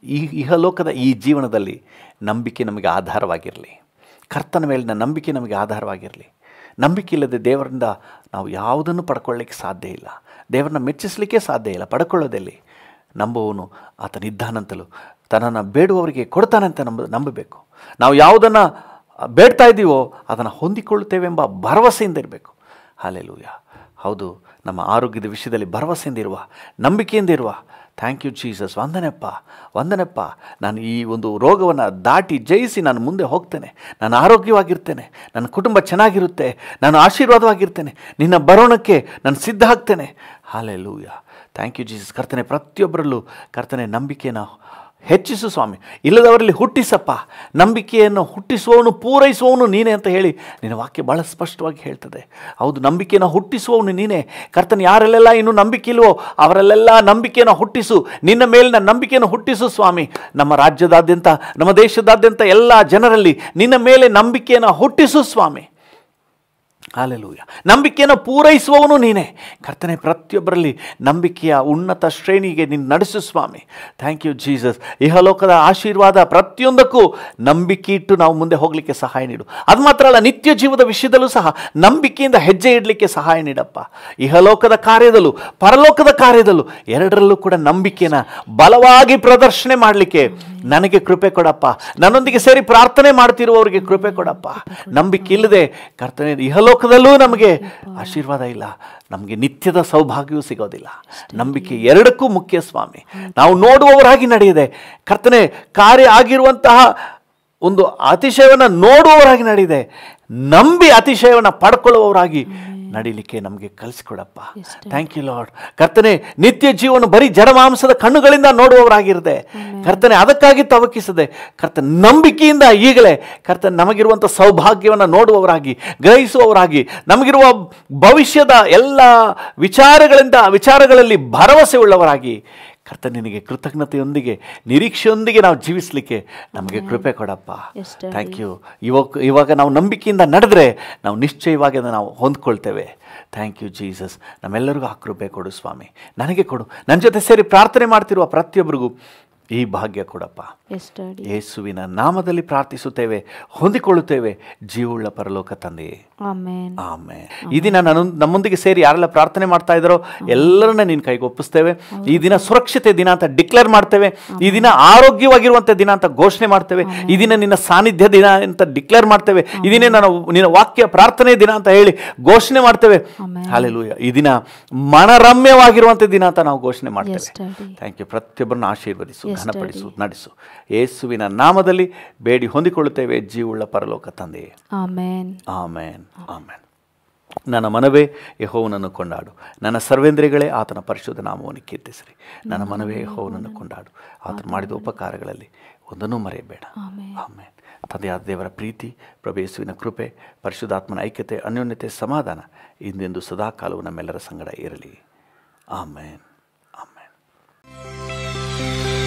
ಈ ಇಹಲೋಕದ ಈ ಜೀವನದಲ್ಲಿ ನಂಬಿಕೆ ನಮಗೆ ಆಧಾರವಾಗಿರಲಿ ಕರ್ತನ ಮೇಲಿನ ನಂಬಿಕೆ ನಮಗೆ ಆಧಾರವಾಗಿರಲಿ ನಂಬಿಕೆ ಇಲ್ಲದೆ ದೇವರಿಂದ ನಾವು ಯಾವುದನ್ನು ಪಡ್ಕೊಳ್ಳಿಕ್ಕೆ ಸಾಧ್ಯ ಇಲ್ಲ ದೇವರನ್ನ ಮೆಚ್ಚಿಸಲಿಕ್ಕೆ ಸಾಧ್ಯ ಇಲ್ಲ ಪಡ್ಕೊಳ್ಳೋದಲ್ಲಿ ನಂಬುವವನು ಆತನಿದ್ದಾನಂತಲೂ ತನ್ನನ್ನು ಬೇಡುವವರಿಗೆ ಕೊಡ್ತಾನಂತ ನಂಬ ನಂಬಬೇಕು ನಾವು ಯಾವುದನ್ನು ಬೇಡ್ತಾ ಇದ್ದೀವೋ ಅದನ್ನು ಹೊಂದಿಕೊಳ್ಳುತ್ತೇವೆ ಎಂಬ ಭರವಸೆಯಿಂದ ಇರಬೇಕು ಹಾಲೆಲೂಯ ಹೌದು ನಮ್ಮ ಆರೋಗ್ಯದ ವಿಷಯದಲ್ಲಿ ಭರವಸೆಯಿಂದ ಇರುವ ನಂಬಿಕೆಯಿಂದ ಇರುವ ಥ್ಯಾಂಕ್ ಯು ಜೀಸಸ್ ವಂದನೆಪ್ಪ ವಂದನೆಪ್ಪ ನಾನು ಈ ಒಂದು ರೋಗವನ್ನು ದಾಟಿ ಜಯಿಸಿ ನಾನು ಮುಂದೆ ಹೋಗ್ತೇನೆ ನಾನು ಆರೋಗ್ಯವಾಗಿರ್ತೇನೆ ನನ್ನ ಕುಟುಂಬ ಚೆನ್ನಾಗಿರುತ್ತೆ ನಾನು ಆಶೀರ್ವಾದವಾಗಿರ್ತೇನೆ ನಿನ್ನ ಬರೋಣಕ್ಕೆ ನಾನು ಸಿದ್ಧ ಆಗ್ತೇನೆ ಹಾಲೆ ಲೂಯ ಥ್ಯಾಂಕ್ ಯು ಜೀಸಸ್ ಕರ್ತನೆ ಪ್ರತಿಯೊಬ್ಬರಲ್ಲೂ ಕರ್ತನೆ ನಂಬಿಕೆನ ಹೆಚ್ಚಿಸು ಸ್ವಾಮಿ ಇಲ್ಲದವರಲ್ಲಿ ಹುಟ್ಟಿಸಪ್ಪ ನಂಬಿಕೆಯನ್ನು ಹುಟ್ಟಿಸುವವನು ಪೂರೈಸುವವನು ನೀನೇ ಅಂತ ಹೇಳಿ ನಿನ್ನ ವಾಕ್ಯ ಭಾಳ ಸ್ಪಷ್ಟವಾಗಿ ಹೇಳ್ತದೆ ಹೌದು ನಂಬಿಕೆಯನ್ನು ಹುಟ್ಟಿಸುವವನು ನೀನೇ ಕರ್ತನ ಯಾರಲ್ಲೆಲ್ಲ ಇನ್ನೂ ನಂಬಿಕೆ ಇಲ್ವೋ ಅವರಲ್ಲೆಲ್ಲ ನಂಬಿಕೆಯನ್ನು ಹುಟ್ಟಿಸು ನಿನ್ನ ಮೇಲಿನ ನಂಬಿಕೆಯನ್ನು ಹುಟ್ಟಿಸು ಸ್ವಾಮಿ ನಮ್ಮ ರಾಜ್ಯದಾದ್ಯಂತ ನಮ್ಮ ದೇಶದಾದ್ಯಂತ ಎಲ್ಲ ಜನರಲ್ಲಿ ನಿನ್ನ ಮೇಲೆ ನಂಬಿಕೆಯನ್ನು ಹುಟ್ಟಿಸು ಸ್ವಾಮಿ ಹಾಲೆಲೂಯ ನಂಬಿಕೆಯನ್ನು ಪೂರೈಸುವವನು ನೀನೇ ಕರ್ತನೆ ಪ್ರತಿಯೊಬ್ಬರಲ್ಲಿ ನಂಬಿಕೆಯ ಉನ್ನತ ಶ್ರೇಣಿಗೆ ನೀನು ನಡೆಸು ಸ್ವಾಮಿ ಥ್ಯಾಂಕ್ ಯು ಜೀಸಸ್ ಇಹಲೋಕದ ಆಶೀರ್ವಾದ ಪ್ರತಿಯೊಂದಕ್ಕೂ ನಂಬಿಕೆ ಇಟ್ಟು ನಾವು ಮುಂದೆ ಹೋಗಲಿಕ್ಕೆ ಸಹಾಯ ನೀಡು ಅದು ಮಾತ್ರ ಅಲ್ಲ ನಿತ್ಯ ಜೀವದ ವಿಷಯದಲ್ಲೂ ಸಹ ನಂಬಿಕೆಯಿಂದ ಹೆಜ್ಜೆ ಇಡಲಿಕ್ಕೆ ಸಹಾಯ ನೀಡಪ್ಪ ಇಹಲೋಕದ ಕಾರ್ಯದಲ್ಲೂ ಪರಲೋಕದ ಕಾರ್ಯದಲ್ಲೂ ಎರಡರಲ್ಲೂ ಕೂಡ ನಂಬಿಕೆನ ಬಲವಾಗಿ ಪ್ರದರ್ಶನೆ ಮಾಡಲಿಕ್ಕೆ ನನಗೆ ಕೃಪೆ ಕೊಡಪ್ಪ ನನ್ನೊಂದಿಗೆ ಸೇರಿ ಪ್ರಾರ್ಥನೆ ಮಾಡ್ತಿರುವವರಿಗೆ ಕೃಪೆ ಕೊಡಪ್ಪ ನಂಬಿಕೆ ಇಲ್ಲದೆ ಕರ್ತನೆ ಇಹಲೋಕದಲ್ಲೂ ನಮಗೆ ಆಶೀರ್ವಾದ ಇಲ್ಲ ನಮಗೆ ನಿತ್ಯದ ಸೌಭಾಗ್ಯವೂ ಸಿಗೋದಿಲ್ಲ ನಂಬಿಕೆ ಎರಡಕ್ಕೂ ಮುಖ್ಯ ಸ್ವಾಮಿ ನಾವು ನೋಡುವವರಾಗಿ ನಡೆಯದೆ ಕರ್ತನೆ ಕಾರ್ಯ ಆಗಿರುವಂತಹ ಒಂದು ಅತಿಶಯವನ್ನು ನೋಡುವವರಾಗಿ ನಡೆಯಿದೆ ನಂಬಿ ಅತಿಶಯವನ್ನು ಪಡ್ಕೊಳ್ಳುವವರಾಗಿ ನಡೀಲಿಕ್ಕೆ ನಮಗೆ ಕಲಿಸ್ಕೊಡಪ್ಪ ಥ್ಯಾಂಕ್ ಯು ಲಾರ್ಡ್ ಕರ್ತನೆ ನಿತ್ಯ ಜೀವನ ಬರೀ ಜಡಮಾಂಸದ ಕಣ್ಣುಗಳಿಂದ ನೋಡುವವರಾಗಿರದೆ ಕರ್ತನೆ ಅದಕ್ಕಾಗಿ ತವಕಿಸದೆ ಕರ್ತನೆ ನಂಬಿಕೆಯಿಂದ ಈಗಲೇ ಕರ್ತನೆ ನಮಗಿರುವಂಥ ಸೌಭಾಗ್ಯವನ್ನು ನೋಡುವವರಾಗಿ ಗ್ರಹಿಸುವವರಾಗಿ ನಮಗಿರುವ ಭವಿಷ್ಯದ ಎಲ್ಲ ವಿಚಾರಗಳಿಂದ ವಿಚಾರಗಳಲ್ಲಿ ಭರವಸೆ ಉಳ್ಳವರಾಗಿ ಕರ್ತ ನಿನಗೆ ಕೃತಜ್ಞತೆಯೊಂದಿಗೆ ನಿರೀಕ್ಷೆಯೊಂದಿಗೆ ನಾವು ಜೀವಿಸಲಿಕ್ಕೆ ನಮಗೆ ಕೃಪೆ ಕೊಡಪ್ಪ
Yes, Daddy.
ಥ್ಯಾಂಕ್ ಯು ಇವಾಗ ಇವಾಗ ನಾವು ನಂಬಿಕೆಯಿಂದ ನಡೆದ್ರೆ ನಾವು ನಿಶ್ಚಯವಾಗಿ ಅದನ್ನು ನಾವು ಹೊಂದ್ಕೊಳ್ತೇವೆ ಥ್ಯಾಂಕ್ ಯು ಜೀಸಸ್ ನಮ್ಮೆಲ್ಲರಿಗೂ ಆ ಕೃಪೆ ಕೊಡು ಸ್ವಾಮಿ ನನಗೆ ಕೊಡು ನನ್ನ ಜೊತೆ ಸೇರಿ ಪ್ರಾರ್ಥನೆ ಮಾಡ್ತಿರುವ ಪ್ರತಿಯೊಬ್ಬರಿಗೂ ಈ ಭಾಗ್ಯ ಕೊಡಪ್ಪ
ಎಸ್ ಡ್ಯಾಡಿ
ಯೇಸುವಿನ ನಾಮದಲ್ಲಿ ಪ್ರಾರ್ಥಿಸುತ್ತೇವೆ ಹೊಂದಿಕೊಳ್ಳುತ್ತೇವೆ ಜೀವುಳ್ಳ ಪರಲೋಕ ತಂದೆಯೇ
ಆಮೇನ್
ಆಮೇಲೆ ಈ ದಿನ ನಾನು ನಮ್ಮೊಂದಿಗೆ ಸೇರಿ ಯಾರೆಲ್ಲ ಪ್ರಾರ್ಥನೆ ಮಾಡ್ತಾ ಇದ್ದಾರೋ ಎಲ್ಲರನ್ನ ನಿನ್ನ ಕೈಗೆ ಒಪ್ಪಿಸ್ತೇವೆ ಈ ದಿನ ಸುರಕ್ಷತೆ ದಿನ ಅಂತ ಡಿಕ್ಲೇರ್ ಮಾಡ್ತೇವೆ ಈ ದಿನ ಆರೋಗ್ಯವಾಗಿರುವಂಥ ದಿನ ಅಂತ ಘೋಷಣೆ ಮಾಡ್ತೇವೆ ಈ ದಿನ ನಿನ್ನ ಸಾನ್ನಿಧ್ಯ ದಿನ ಅಂತ ಡಿಕ್ಲೇರ್ ಮಾಡ್ತೇವೆ ಈ ದಿನ ನಾನು ನಿನ್ನ ವಾಕ್ಯ ಪ್ರಾರ್ಥನೆ ದಿನ ಅಂತ ಹೇಳಿ ಘೋಷಣೆ ಮಾಡ್ತೇವೆ ಹಾಲೆಲೂಯ ಈ ದಿನ ಮನರಮ್ಯವಾಗಿರುವಂಥ ದಿನ ಅಂತ ನಾವು ಘೋಷಣೆ ಮಾಡ್ತೇವೆ
ಎಸ್ ಡ್ಯಾಡಿ
ಥ್ಯಾಂಕ್ ಯು ಪ್ರತಿಯೊಬ್ಬರನ್ನು ಆಶೀರ್ವದಿಸು ಘನಪಡಿಸು ನಡೆಸು ಯೇಸುವಿನ ನಾಮದಲ್ಲಿ ಬೇಡಿ ಹೊಂದಿಕೊಳ್ಳುತ್ತೇವೆ ಜೀವುಳ್ಳ ಪರಲೋಕ ತಂದೆಯೇ
ಆಮೇನ್
ಆಮೇನ್ ಆಮೇನ್ ನನ್ನ ಮನವೇ ಯಹೋವನನ್ನು ಕೊಂಡಾಡು ನನ್ನ ಸರ್ವೇಂದ್ರಿಯಗಳೇ ಆತನ ಪರಿಶುದ್ಧ ನಾಮವನ್ನು ಕೀರ್ತಿಸಿರಿ ನನ್ನ ಮನವೇ ಯಹೋವನನ್ನು ಕೊಂಡಾಡು ಆತನು ಮಾಡಿದ ಉಪಕಾರಗಳಲ್ಲಿ ಒಂದನ್ನೂ ಮರೆಯಬೇಡ
ಆಮೇನ್.
ಆಮೇನ್ ತಂದೆಯಾದ ದೇವರ ಪ್ರೀತಿ ಪ್ರಭೇಸುವಿನ ಕೃಪೆ ಪರಿಶುದ್ಧಾತ್ಮನ ಐಕ್ಯತೆ ಅನ್ಯೋನ್ಯತೆ ಸಮಾಧಾನ ಇಂದೆಂದು ಸದಾಕಾಲವು ನಮ್ಮೆಲ್ಲರ ಸಂಗಡ ಇರಲಿ ಆಮೇನ್ ಆಮೇನ್